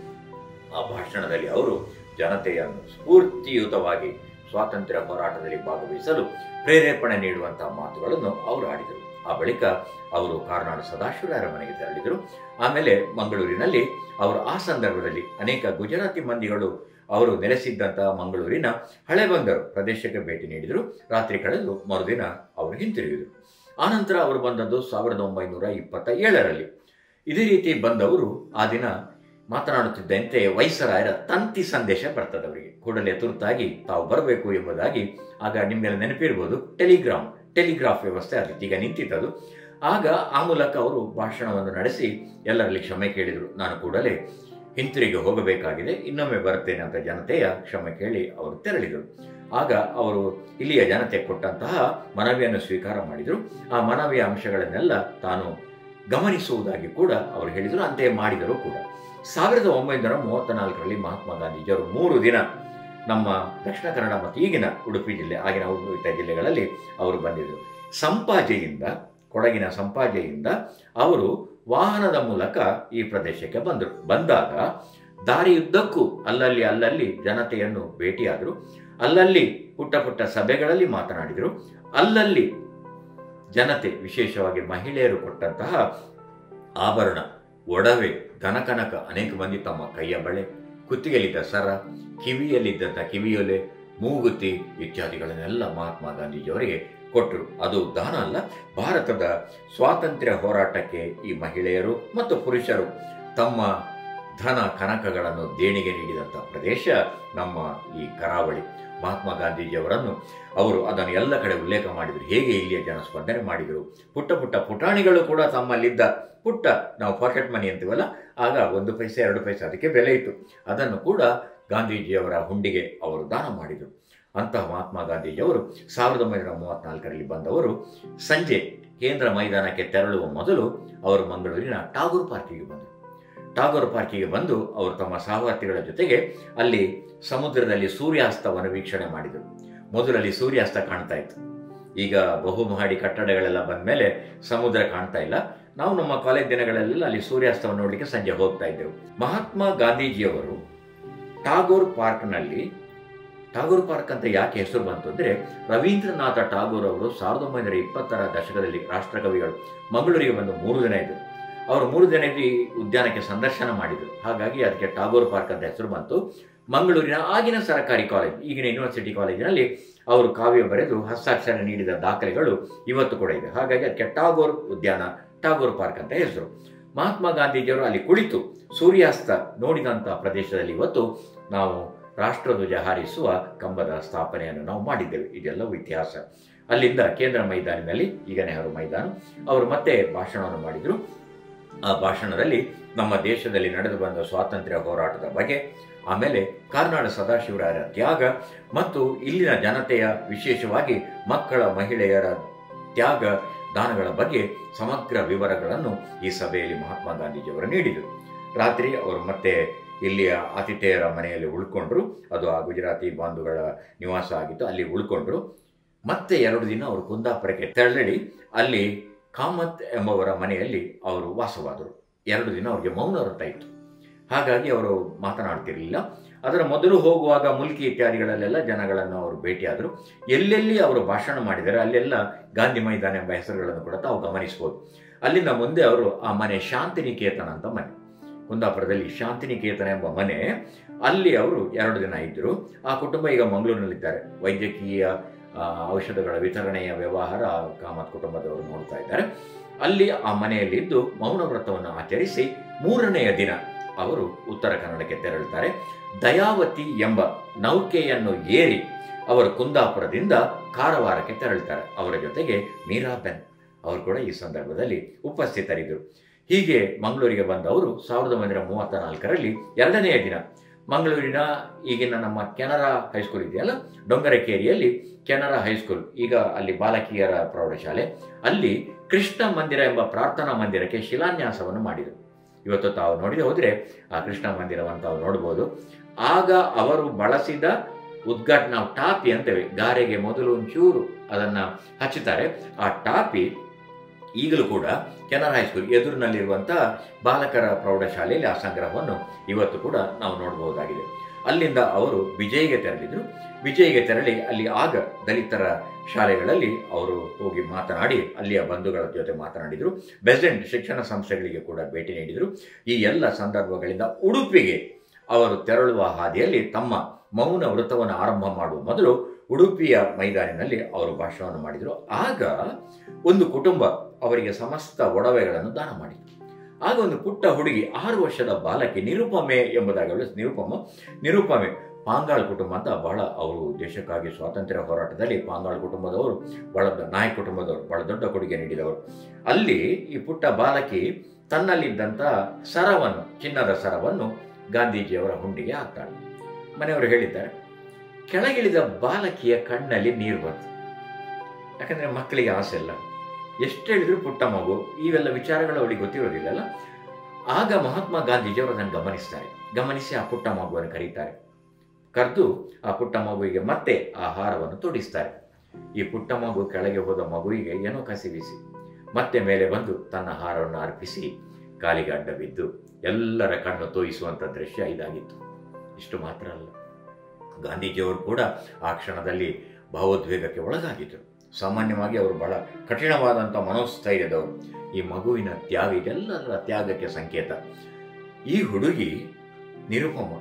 [SPEAKER 1] ಆ ಭಾಷಣದಲ್ಲಿ ಅವರು ಜನತೆಯನ್ನು ಸ್ಫೂರ್ತಿಯುತವಾಗಿ ಸ್ವಾತಂತ್ರ್ಯ ಹೋರಾಟದಲ್ಲಿ ಭಾಗವಹಿಸಲು ಪ್ರೇರೇಪಣೆ ನೀಡುವಂತಹ ಮಾತುಗಳನ್ನು ಅವರು ಆಡಿದರು ಆ ಬಳಿಕ ಅವರು ಕಾರ್ನಾಡು ಸದಾಶಿವರಾಯರ ಮನೆಗೆ ತೆರಳಿದರು ಆಮೇಲೆ ಮಂಗಳೂರಿನಲ್ಲಿ ಅವರು ಆ ಸಂದರ್ಭದಲ್ಲಿ ಅನೇಕ ಗುಜರಾತಿ ಮಂದಿಗಳು ಅವರು ನೆಲೆಸಿದ್ದಂತಹ ಮಂಗಳೂರಿನ ಹಳೆ ಬಂದರು ಪ್ರದೇಶಕ್ಕೆ ಭೇಟಿ ನೀಡಿದರು ರಾತ್ರಿ ಕಳೆದು ಮರುದಿನ ಅವರು ಹಿಂತಿರುಗಿದರು ಆನಂತರ ಅವರು ಬಂದದ್ದು ಸಾವಿರದ ಒಂಬೈನೂರ ಇಪ್ಪತ್ತ ಏಳರಲ್ಲಿ ಇದೇ ರೀತಿ ಬಂದವರು ಆ ದಿನ ಮಾತನಾಡುತ್ತಿದ್ದಂತೆ ವೈಸರಾಯರ ತಂತಿ ಸಂದೇಶ ಬರ್ತದೆ ಅವರಿಗೆ ಕೂಡಲೇ ತುರ್ತಾಗಿ ತಾವು ಬರಬೇಕು ಎಂಬುದಾಗಿ ಆಗ ನಿಮಗೆಲ್ಲ ನೆನಪಿರ್ಬೋದು ಟೆಲಿಗ್ರಾಮ್ ಟೆಲಿಗ್ರಾಫ್ ವ್ಯವಸ್ಥೆ ಆಗಿತ್ತು ಈಗ ನಿಂತಿದ್ದದು ಆಗ ಆ ಮೂಲಕ ಅವರು ಭಾಷಣವನ್ನು ನಡೆಸಿ ಎಲ್ಲರಲ್ಲಿ ಕ್ಷಮೆ ಕೇಳಿದರು ನಾನು ಕೂಡಲೇ ಹಿಂತಿರುಗಿ ಹೋಗಬೇಕಾಗಿದೆ ಇನ್ನೊಮ್ಮೆ ಬರ್ತೇನೆ ಅಂತ ಜನತೆಯ ಕ್ಷಮೆ ಕೇಳಿ ಅವರು ತೆರಳಿದರು ಆಗ ಅವರು ಇಲ್ಲಿಯ ಜನತೆ ಕೊಟ್ಟಂತಹ ಮನವಿಯನ್ನು ಸ್ವೀಕಾರ ಮಾಡಿದರು ಆ ಮನವಿಯ ಅಂಶಗಳನ್ನೆಲ್ಲ ತಾನು ಗಮನಿಸುವುದಾಗಿ ಕೂಡ ಅವರು ಹೇಳಿದರು ಅಂತೆಯೇ ಮಾಡಿದರು ಕೂಡ ಸಾವಿರದ ಒಂಬೈನೂರ ಮೂವತ್ತ ನಾಲ್ಕರಲ್ಲಿ ಮಹಾತ್ಮ ಗಾಂಧೀಜಿಯವರು ಮೂರು ದಿನ ನಮ್ಮ ದಕ್ಷಿಣ ಕನ್ನಡ ಮತ್ತು ಈಗಿನ ಉಡುಪಿ ಜಿಲ್ಲೆ ಆಗಿನ ಉಡುಪಿ ಜಿಲ್ಲೆಗಳಲ್ಲಿ ಅವರು ಬಂದಿದ್ದರು ಸಂಪಾಜೆಯಿಂದ ಕೊಡಗಿನ ಸಂಪಾಜೆಯಿಂದ ಅವರು ವಾಹನದ ಮೂಲಕ ಈ ಪ್ರದೇಶಕ್ಕೆ ಬಂದರು ಬಂದಾಗ ದಾರಿಯುದ್ದಕ್ಕೂ ಅಲ್ಲಲ್ಲಿ ಅಲ್ಲಲ್ಲಿ ಜನತೆಯನ್ನು ಭೇಟಿಯಾದರು ಅಲ್ಲಲ್ಲಿ ಪುಟ್ಟ ಪುಟ್ಟ ಸಭೆಗಳಲ್ಲಿ ಮಾತನಾಡಿದರು ಅಲ್ಲಲ್ಲಿ ಜನತೆ ವಿಶೇಷವಾಗಿ ಮಹಿಳೆಯರು ಕೊಟ್ಟಂತಹ ಆಭರಣ ಒಡವೆ ದನಕನಕ ಅನೇಕ ಮಂದಿ ತಮ್ಮ ಕೈಯ ಬಳೆ ಕುತ್ತಿಗೆಯಲ್ಲಿದ್ದ ಸರ ಕಿವಿಯಲ್ಲಿದ್ದಂಥ ಕಿವಿಯೊಲೆ ಮೂಗುತಿ ಇತ್ಯಾದಿಗಳನ್ನೆಲ್ಲ ಮಹಾತ್ಮ ಗಾಂಧೀಜಿಯವರಿಗೆ ಕೊಟ್ಟರು ಅದು ದಾನ ಅಲ್ಲ ಭಾರತದ ಸ್ವಾತಂತ್ರ್ಯ ಹೋರಾಟಕ್ಕೆ ಈ ಮಹಿಳೆಯರು ಮತ್ತು ಪುರುಷರು ತಮ್ಮ ಧನ ಕನಕಗಳನ್ನು ದೇಣಿಗೆ ನೀಡಿದಂಥ ಪ್ರದೇಶ ನಮ್ಮ ಈ ಕರಾವಳಿ ಮಹಾತ್ಮ ಗಾಂಧೀಜಿಯವರನ್ನು ಅವರು ಅದನ್ನು ಎಲ್ಲ ಕಡೆ ಉಲ್ಲೇಖ ಮಾಡಿದರು ಹೇಗೆ ಇಲ್ಲಿಯ ಜನ ಸ್ಪಂದನೆ ಮಾಡಿದರು ಪುಟ್ಟ ಪುಟ್ಟ ಪುಟಾಣಿಗಳು ಕೂಡ ತಮ್ಮಲ್ಲಿದ್ದ ಪುಟ್ಟ ನಾವು ಪಾಕೆಟ್ ಮನಿ ಅಂತೀವಲ್ಲ ಆಗ ಒಂದು ಪೈಸೆ ಎರಡು ಪೈಸೆ ಅದಕ್ಕೆ ಬೆಲೆ ಇತ್ತು ಅದನ್ನು ಕೂಡ ಗಾಂಧೀಜಿಯವರ ಹುಂಡಿಗೆ ಅವರು ದಾನ ಮಾಡಿದರು ಅಂತಹ ಮಹಾತ್ಮ ಗಾಂಧೀಜಿಯವರು ಸಾವಿರದ ಒಂಬೈನೂರ ಮೂವತ್ತ್ನಾಲ್ಕರಲ್ಲಿ ಬಂದವರು ಸಂಜೆ ಕೇಂದ್ರ ಮೈದಾನಕ್ಕೆ ತೆರಳುವ ಮೊದಲು ಅವರು ಮಂಗಳೂರಿನ ಟಾಗೂರ್ ಪಾರ್ಕಿಗೆ ಬಂದರು ಟಾಗೂರ್ ಪಾರ್ಕಿಗೆ ಬಂದು ಅವರು ತಮ್ಮ ಸಹವರ್ತಿಗಳ ಜೊತೆಗೆ ಅಲ್ಲಿ ಸಮುದ್ರದಲ್ಲಿ ಸೂರ್ಯಾಸ್ತವನ್ನು ವೀಕ್ಷಣೆ ಮಾಡಿದರು ಮೊದಲಲ್ಲಿ ಸೂರ್ಯಾಸ್ತ ಕಾಣ್ತಾ ಇತ್ತು ಈಗ ಬಹುಮಹಡಿ ಕಟ್ಟಡಗಳೆಲ್ಲ ಬಂದ ಮೇಲೆ ಸಮುದ್ರ ಕಾಣ್ತಾ ಇಲ್ಲ ನಾವು ನಮ್ಮ ಕಾಲೇಜ್ ದಿನಗಳಲ್ಲೆಲ್ಲ ಅಲ್ಲಿ ಸೂರ್ಯಾಸ್ತವನ್ನು ನೋಡಲಿಕ್ಕೆ ಸಂಜೆ ಹೋಗ್ತಾ ಇದ್ದೆವು ಮಹಾತ್ಮ ಗಾಂಧೀಜಿಯವರು ಟಾಗೋರ್ ಪಾರ್ಕ್ನಲ್ಲಿ ಟಾಗೋರ್ ಪಾರ್ಕ್ ಅಂತ ಯಾಕೆ ಹೆಸರು ಬಂತು ಅಂದರೆ ರವೀಂದ್ರನಾಥ ಟಾಗೋರ್ ಅವರು ಸಾವಿರದ ಒಂಬೈನೂರ ಇಪ್ಪತ್ತರ ದಶಕದಲ್ಲಿ ರಾಷ್ಟ್ರಕವಿಗಳು ಮಂಗಳೂರಿಗೆ ಬಂದು ಮೂರು ದಿನ ಇದ್ದರು ಅವರು ಮೂರು ದಿನ ಈ ಉದ್ಯಾನಕ್ಕೆ ಸಂದರ್ಶನ ಮಾಡಿದರು ಹಾಗಾಗಿ ಅದಕ್ಕೆ ಟಾಗೋರ್ ಪಾರ್ಕ್ ಅಂತ ಹೆಸರು ಬಂತು ಮಂಗಳೂರಿನ ಆಗಿನ ಸರಕಾರಿ ಕಾಲೇಜ್ ಈಗಿನ ಯೂನಿವರ್ಸಿಟಿ ಕಾಲೇಜಿನಲ್ಲಿ ಅವರು ಕಾವ್ಯ ಬರೆದು ಹಸ್ತಾಕ್ಷರ ನೀಡಿದ ದಾಖಲೆಗಳು ಇವತ್ತು ಕೂಡ ಇದೆ ಹಾಗಾಗಿ ಅದಕ್ಕೆ ಟಾಗೋರ್ ಉದ್ಯಾನ ಟಾಗೋರ್ ಪಾರ್ಕ್ ಅಂತ ಹೆಸರು ಮಹಾತ್ಮ ಗಾಂಧೀಜಿಯವರು ಅಲ್ಲಿ ಕುಳಿತು ಸೂರ್ಯಾಸ್ತ ನೋಡಿದಂಥ ಪ್ರದೇಶದಲ್ಲಿ ಇವತ್ತು ನಾವು ರಾಷ್ಟ್ರಧ್ವಜ ಹಾರಿಸುವ ಕಂಬದ ಸ್ಥಾಪನೆಯನ್ನು ನಾವು ಮಾಡಿದ್ದೇವೆ ಇದೆಲ್ಲವೂ ಇತಿಹಾಸ ಅಲ್ಲಿಂದ ಕೇಂದ್ರ ಮೈದಾನಿನಲ್ಲಿ ಈಗ ನೆಹರು ಮೈದಾನ ಅವರು ಮತ್ತೆ ಭಾಷಣವನ್ನು ಮಾಡಿದರು ಆ ಭಾಷಣದಲ್ಲಿ ನಮ್ಮ ದೇಶದಲ್ಲಿ ನಡೆದು ಬಂದ ಸ್ವಾತಂತ್ರ್ಯ ಹೋರಾಟದ ಬಗ್ಗೆ ಆಮೇಲೆ ಕಾರ್ನಾಡ ಸದಾಶಿವರಾಯರ ತ್ಯಾಗ ಮತ್ತು ಇಲ್ಲಿನ ಜನತೆಯ ವಿಶೇಷವಾಗಿ ಮಕ್ಕಳ ಮಹಿಳೆಯರ ತ್ಯಾಗ ದಾನಗಳ ಬಗ್ಗೆ ಸಮಗ್ರ ವಿವರಗಳನ್ನು ಈ ಸಭೆಯಲ್ಲಿ ಮಹಾತ್ಮ ಗಾಂಧೀಜಿಯವರು ನೀಡಿದರು ರಾತ್ರಿ ಅವರು ಮತ್ತೆ ಇಲ್ಲಿಯ ಆತಿಥೇಯರ ಮನೆಯಲ್ಲಿ ಉಳ್ಕೊಂಡ್ರು ಅದು ಆ ಗುಜರಾತಿ ಬಾಂಧುಗಳ ನಿವಾಸ ಆಗಿತ್ತು ಅಲ್ಲಿ ಉಳ್ಕೊಂಡ್ರು ಮತ್ತೆ ಎರಡು ದಿನ ಅವರು ಕುಂದಾಪುರಕ್ಕೆ ತೆರಳಿ ಅಲ್ಲಿ ಕಾಮತ್ ಎಂಬವರ ಮನೆಯಲ್ಲಿ ಅವರು ವಾಸವಾದರು ಎರಡು ದಿನ ಅವರಿಗೆ ಮೌನ ವ್ರತ ಇತ್ತು ಹಾಗಾಗಿ ಅವರು ಮಾತನಾಡ್ತಿರಲಿಲ್ಲ ಅದರ ಮೊದಲು ಹೋಗುವಾಗ ಮುಲ್ಕಿ ಇತ್ಯಾದಿಗಳಲ್ಲೆಲ್ಲ ಜನಗಳನ್ನು ಅವರು ಭೇಟಿಯಾದರು ಎಲ್ಲೆಲ್ಲಿ ಅವರು ಭಾಷಣ ಮಾಡಿದರೆ ಅಲ್ಲೆಲ್ಲ ಗಾಂಧಿ ಮೈದಾನ ಎಂಬ ಹೆಸರುಗಳನ್ನು ಕೂಡ ತಾವು ಗಮನಿಸ್ಬೋದು ಅಲ್ಲಿಂದ ಮುಂದೆ ಅವರು ಆ ಮನೆ ಶಾಂತಿನಿಕೇತನ ಅಂತ ಮನೆ ಕುಂದಾಪುರದಲ್ಲಿ ಶಾಂತಿನಿಕೇತನ ಎಂಬ ಮನೆ ಅಲ್ಲಿ ಅವರು ಎರಡು ದಿನ ಇದ್ದರು ಆ ಕುಟುಂಬ ಈಗ ಮಂಗಳೂರಿನಲ್ಲಿದ್ದಾರೆ ವೈದ್ಯಕೀಯ ಆ, ಔಷಧಗಳ ವಿತರಣೆಯ ವ್ಯವಹಾರ ಕಾಮತ್ ಕುಟುಂಬದವರು ನೋಡ್ತಾ ಇದ್ದಾರೆ ಅಲ್ಲಿ ಆ ಮನೆಯಲ್ಲಿದ್ದು ಮೌನ ವ್ರತವನ್ನು ಆಚರಿಸಿ ಮೂರನೆಯ ದಿನ ಅವರು ಉತ್ತರ ಕನ್ನಡಕ್ಕೆ ತೆರಳುತ್ತಾರೆ ದಯಾವತಿ ಎಂಬ ನೌಕೆಯನ್ನು ಏರಿ ಅವರು ಕುಂದಾಪುರದಿಂದ ಕಾರವಾರಕ್ಕೆ ತೆರಳುತ್ತಾರೆ ಅವರ ಜೊತೆಗೆ ಮೀರಾಬೆನ್ ಅವರು ಕೂಡ ಈ ಸಂದರ್ಭದಲ್ಲಿ ಉಪಸ್ಥಿತರಿದ್ದರು ಹೀಗೆ ಮಂಗಳೂರಿಗೆ ಬಂದವರು ಸಾವಿರದ ಒಂಬೈನೂರ ಮೂವತ್ತ ನಾಲ್ಕರಲ್ಲಿ ಎರಡನೆಯ ದಿನ ಮಂಗಳೂರಿನ ಈಗಿನ ನಮ್ಮ ಕೆನರಾ ಹೈಸ್ಕೂಲ್ ಇದೆಯಲ್ಲ ಡೊಂಗರಕೇರಿಯಲ್ಲಿ ಕೆನರಾ ಹೈಸ್ಕೂಲ್ ಈಗ ಅಲ್ಲಿ ಬಾಲಕಿಯರ ಪ್ರೌಢಶಾಲೆ ಅಲ್ಲಿ ಕೃಷ್ಣ ಮಂದಿರ ಎಂಬ ಪ್ರಾರ್ಥನಾ ಮಂದಿರಕ್ಕೆ ಶಿಲಾನ್ಯಾಸವನ್ನು ಮಾಡಿದರು ಇವತ್ತು ತಾವು ನೋಡಿದೆ ಹೋದರೆ ಆ ಕೃಷ್ಣ ಮಂದಿರವನ್ನು ತಾವು ನೋಡ್ಬೋದು ಆಗ ಅವರು ಬಳಸಿದ ಉದ್ಘಾಟನಾ ಟಾಪಿ ಅಂತೇವೆ ಗಾರೆಗೆ ಮೊದಲು ಒಂಚೂರು ಅದನ್ನು ಹಚ್ಚುತ್ತಾರೆ ಆ ಟಾಪಿ ಈಗಲೂ ಕೂಡ ಕೆನರಾ ಹೈಸ್ಕೂಲ್ ಎದುರಿನಲ್ಲಿರುವಂತಹ ಬಾಲಕರ ಪ್ರೌಢಶಾಲೆಯಲ್ಲಿ ಆ ಸಂಗ್ರಹವನ್ನು ಇವತ್ತು ಕೂಡ ನಾವು ನೋಡಬಹುದಾಗಿದೆ ಅಲ್ಲಿಂದ ಅವರು ವಿಜಯ್ಗೆ ತೆರಳಿದ್ರು ವಿಜಯ್ಗೆ ತೆರಳಿ ಅಲ್ಲಿ ಆಗ ದಲಿತರ ಶಾಲೆಗಳಲ್ಲಿ ಅವರು ಹೋಗಿ ಮಾತನಾಡಿ ಅಲ್ಲಿಯ ಬಂಧುಗಳ ಜೊತೆ ಮಾತನಾಡಿದರು ಬೆಸೆಂಟ್ ಶಿಕ್ಷಣ ಸಂಸ್ಥೆಗಳಿಗೆ ಕೂಡ ಭೇಟಿ ನೀಡಿದರು ಈ ಎಲ್ಲ ಸಂದರ್ಭಗಳಿಂದ ಉಡುಪಿಗೆ ಅವರು ತೆರಳುವ ಹಾದಿಯಲ್ಲಿ ತಮ್ಮ ಮೌನ ವೃತ್ತವನ್ನು ಆರಂಭ ಮಾಡುವ ಮೊದಲು ಉಡುಪಿಯ ಮೈದಾನಿನಲ್ಲಿ ಅವರು ಭಾಷಣವನ್ನು ಮಾಡಿದರು ಆಗ ಒಂದು ಕುಟುಂಬ ಅವರಿಗೆ ಸಮಸ್ತ ಒಡವೆಗಳನ್ನು ದಾನ ಮಾಡಿತು ಆಗ ಒಂದು ಪುಟ್ಟ ಹುಡುಗಿ ಆರು ವರ್ಷದ ಬಾಲಕಿ ನಿರುಪಮೆ ಎಂಬುದಾಗಿ ಅವಳು ನಿರುಪಮ ನಿರುಪಮೆ ಪಾಂಗಾಳ್ ಕುಟುಂಬ ಅಂತ ಬಹಳ ಅವರು ದೇಶಕ್ಕಾಗಿ ಸ್ವಾತಂತ್ರ್ಯ ಹೋರಾಟದಲ್ಲಿ ಪಾಂಗಾಳ್ ಕುಟುಂಬದವರು ಬಹಳ ದ- ನಾಯಕ್ ಕುಟುಂಬದವರು ಬಹಳ ದೊಡ್ಡ ಕೊಡುಗೆ ನೀಡಿದವರು ಅಲ್ಲಿ ಈ ಪುಟ್ಟ ಬಾಲಕಿ ತನ್ನಲ್ಲಿದ್ದಂಥ ಸರವನ್ನು ಚಿನ್ನದ ಸರವನ್ನು ಗಾಂಧೀಜಿಯವರ ಹುಂಡಿಗೆ ಹಾಕ್ತಾಳೆ ಮನೆಯವರು ಹೇಳಿದ್ದಾರೆ ಕೆಳಗಿಳಿದ ಬಾಲಕಿಯ ಕಣ್ಣಲ್ಲಿ ನೀರು ಬಂತು ಯಾಕಂದ್ರೆ ಮಕ್ಕಳಿಗೆ ಆಸೆ ಇಲ್ಲ ಎಷ್ಟು ಹೇಳಿದ್ರು ಪುಟ್ಟ ಮಗು ಇವೆಲ್ಲ ವಿಚಾರಗಳು ಅವಳಿಗೆ ಗೊತ್ತಿರೋದಿಲ್ಲಲ್ಲ ಆಗ ಮಹಾತ್ಮ ಗಾಂಧೀಜಿಯವರು ಅದನ್ನು ಗಮನಿಸ್ತಾರೆ ಗಮನಿಸಿ ಆ ಪುಟ್ಟ ಮಗುವನ್ನು ಕರೀತಾರೆ ಕರೆದು ಆ ಪುಟ್ಟ ಮಗುವಿಗೆ ಮತ್ತೆ ಆಹಾರವನ್ನು ತೊಡಿಸ್ತಾರೆ ಈ ಪುಟ್ಟ ಮಗು ಕೆಳಗೆ ಹೋದ ಮಗುವಿಗೆ ಏನೋ ಕಸಿ ಬೀಸಿ ಮತ್ತೆ ಮೇಲೆ ಬಂದು ತನ್ನ ಆಹಾರವನ್ನು ಅರ್ಪಿಸಿ ಕಾಲಿಗೆ ಅಡ್ಡ ಬಿದ್ದು ಎಲ್ಲರ ಕಣ್ಣು ತೋಯಿಸುವಂಥ ದೃಶ್ಯ ಇದಾಗಿತ್ತು ಇಷ್ಟು ಮಾತ್ರ ಅಲ್ಲ ಗಾಂಧೀಜಿಯವರು ಕೂಡ ಆ ಕ್ಷಣದಲ್ಲಿ ಭಾವೋದ್ವೇಗಕ್ಕೆ ಒಳಗಾಗಿದ್ದರು ಸಾಮಾನ್ಯವಾಗಿ ಅವರು ಬಹಳ ಕಠಿಣವಾದಂಥ ಮನೋಸ್ಥೈರ್ಯದವರು ಈ ಮಗುವಿನ ತ್ಯಾಗ ಇದೆಲ್ಲದರ ತ್ಯಾಗಕ್ಕೆ ಸಂಕೇತ ಈ ಹುಡುಗಿ ನಿರುಪಮ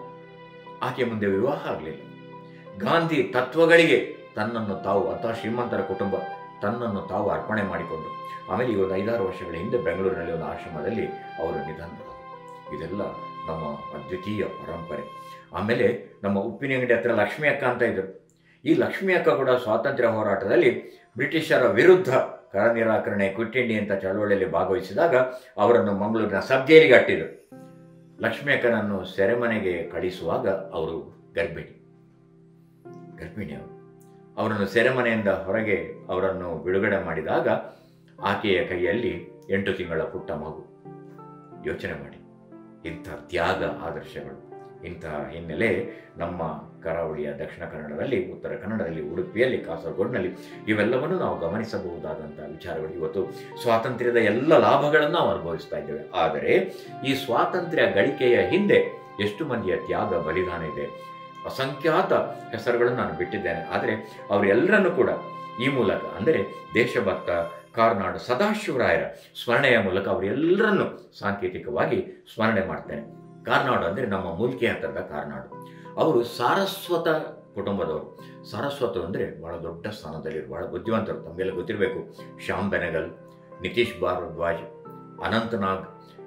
[SPEAKER 1] ಆಕೆ ಮುಂದೆ ವಿವಾಹ ಆಗಲಿಲ್ಲ ಗಾಂಧಿ ತತ್ವಗಳಿಗೆ ತನ್ನನ್ನು ತಾವು ಅಥವಾ ಶ್ರೀಮಂತರ ಕುಟುಂಬ ತನ್ನನ್ನು ತಾವು ಅರ್ಪಣೆ ಮಾಡಿಕೊಂಡು ಆಮೇಲೆ ಈ ಒಂದು ಐದಾರು ವರ್ಷಗಳ ಹಿಂದೆ ಬೆಂಗಳೂರಿನಲ್ಲಿ ಒಂದು ಆಶ್ರಮದಲ್ಲಿ ಅವರು ನಿಧನರಾದರು ಇದೆಲ್ಲ ನಮ್ಮ ಅದ್ವಿತೀಯ ಪರಂಪರೆ ಆಮೇಲೆ ನಮ್ಮ ಉಪ್ಪಿನಂಗಡಿ ಹತ್ರ ಲಕ್ಷ್ಮಿ ಅಕ್ಕ ಅಂತ ಇದ್ದರು ಈ ಲಕ್ಷ್ಮಿ ಅಕ್ಕ ಕೂಡ ಸ್ವಾತಂತ್ರ್ಯ ಹೋರಾಟದಲ್ಲಿ ಬ್ರಿಟಿಷರ ವಿರುದ್ಧ ಕರ ನಿರಾಕರಣೆ ಕ್ವಿಟ್ ಇಂಡಿಯಾ ಅಂತ ಚಳವಳಿಯಲ್ಲಿ ಭಾಗವಹಿಸಿದಾಗ ಅವರನ್ನು ಮಂಗಳೂರಿನ ಸಬ್ ಜೈಲಿಗೆ ಅಟ್ಟಿದರು ಲಕ್ಷ್ಮಿ ಅಕ್ಕನನ್ನು ಸೆರೆಮನೆಗೆ ಕಳಿಸುವಾಗ ಅವರು ಗರ್ಭಿಣಿ ಗರ್ಭಿಣಿ ಅವರು ಅವರನ್ನು ಸೆರೆಮನೆಯಿಂದ ಹೊರಗೆ ಅವರನ್ನು ಬಿಡುಗಡೆ ಮಾಡಿದಾಗ ಆಕೆಯ ಕೈಯಲ್ಲಿ ಎಂಟು ತಿಂಗಳ ಪುಟ್ಟ ಮಗು ಯೋಚನೆ ಮಾಡಿ ಇಂಥ ತ್ಯಾಗ ಆದರ್ಶಗಳು ಇಂತಹ ಹಿನ್ನೆಲೆ ನಮ್ಮ ಕರಾವಳಿಯ ದಕ್ಷಿಣ ಕನ್ನಡದಲ್ಲಿ ಉತ್ತರ ಕನ್ನಡದಲ್ಲಿ ಉಡುಪಿಯಲ್ಲಿ ಕಾಸರಗೋಡಿನಲ್ಲಿ ಇವೆಲ್ಲವನ್ನು ನಾವು ಗಮನಿಸಬಹುದಾದಂಥ ವಿಚಾರಗಳು ಇವತ್ತು ಸ್ವಾತಂತ್ರ್ಯದ ಎಲ್ಲ ಲಾಭಗಳನ್ನು ನಾವು ಅನುಭವಿಸ್ತಾ ಇದ್ದೇವೆ ಆದರೆ ಈ ಸ್ವಾತಂತ್ರ್ಯ ಗಳಿಕೆಯ ಹಿಂದೆ ಎಷ್ಟು ಮಂದಿಯ ತ್ಯಾಗ ಬಲಿದಾನ ಇದೆ ಅಸಂಖ್ಯಾತ ಹೆಸರುಗಳನ್ನು ನಾನು ಬಿಟ್ಟಿದ್ದೇನೆ ಆದರೆ ಅವರೆಲ್ಲರನ್ನು ಕೂಡ ಈ ಮೂಲಕ ಅಂದರೆ ದೇಶಭಕ್ತ ಕಾರ್ನಾಡು ಸದಾಶಿವರಾಯರ ಸ್ಮರಣೆಯ ಮೂಲಕ ಅವರೆಲ್ಲರನ್ನು ಸಾಂಕೇತಿಕವಾಗಿ ಸ್ಮರಣೆ ಮಾಡ್ತೇನೆ ಕಾರ್ನಾಡು ಅಂದರೆ ನಮ್ಮ ಮುಲ್ಕಿ ಹತ್ತಿರದ ಕಾರ್ನಾಡು ಅವರು ಸಾರಸ್ವತ ಕುಟುಂಬದವರು ಸಾರಸ್ವತ ಅಂದರೆ ಬಹಳ ದೊಡ್ಡ ಸ್ಥಾನದಲ್ಲಿರು ಬಹಳ ಬುದ್ಧಿವಂತರು ತಮಗೆಲ್ಲ ಗೊತ್ತಿರಬೇಕು ಶ್ಯಾಮ್ ಬೆನಗಲ್ ನಿತೀಶ್ ಭಾರದ್ವಾಜ್ ಅನಂತನಾಗ್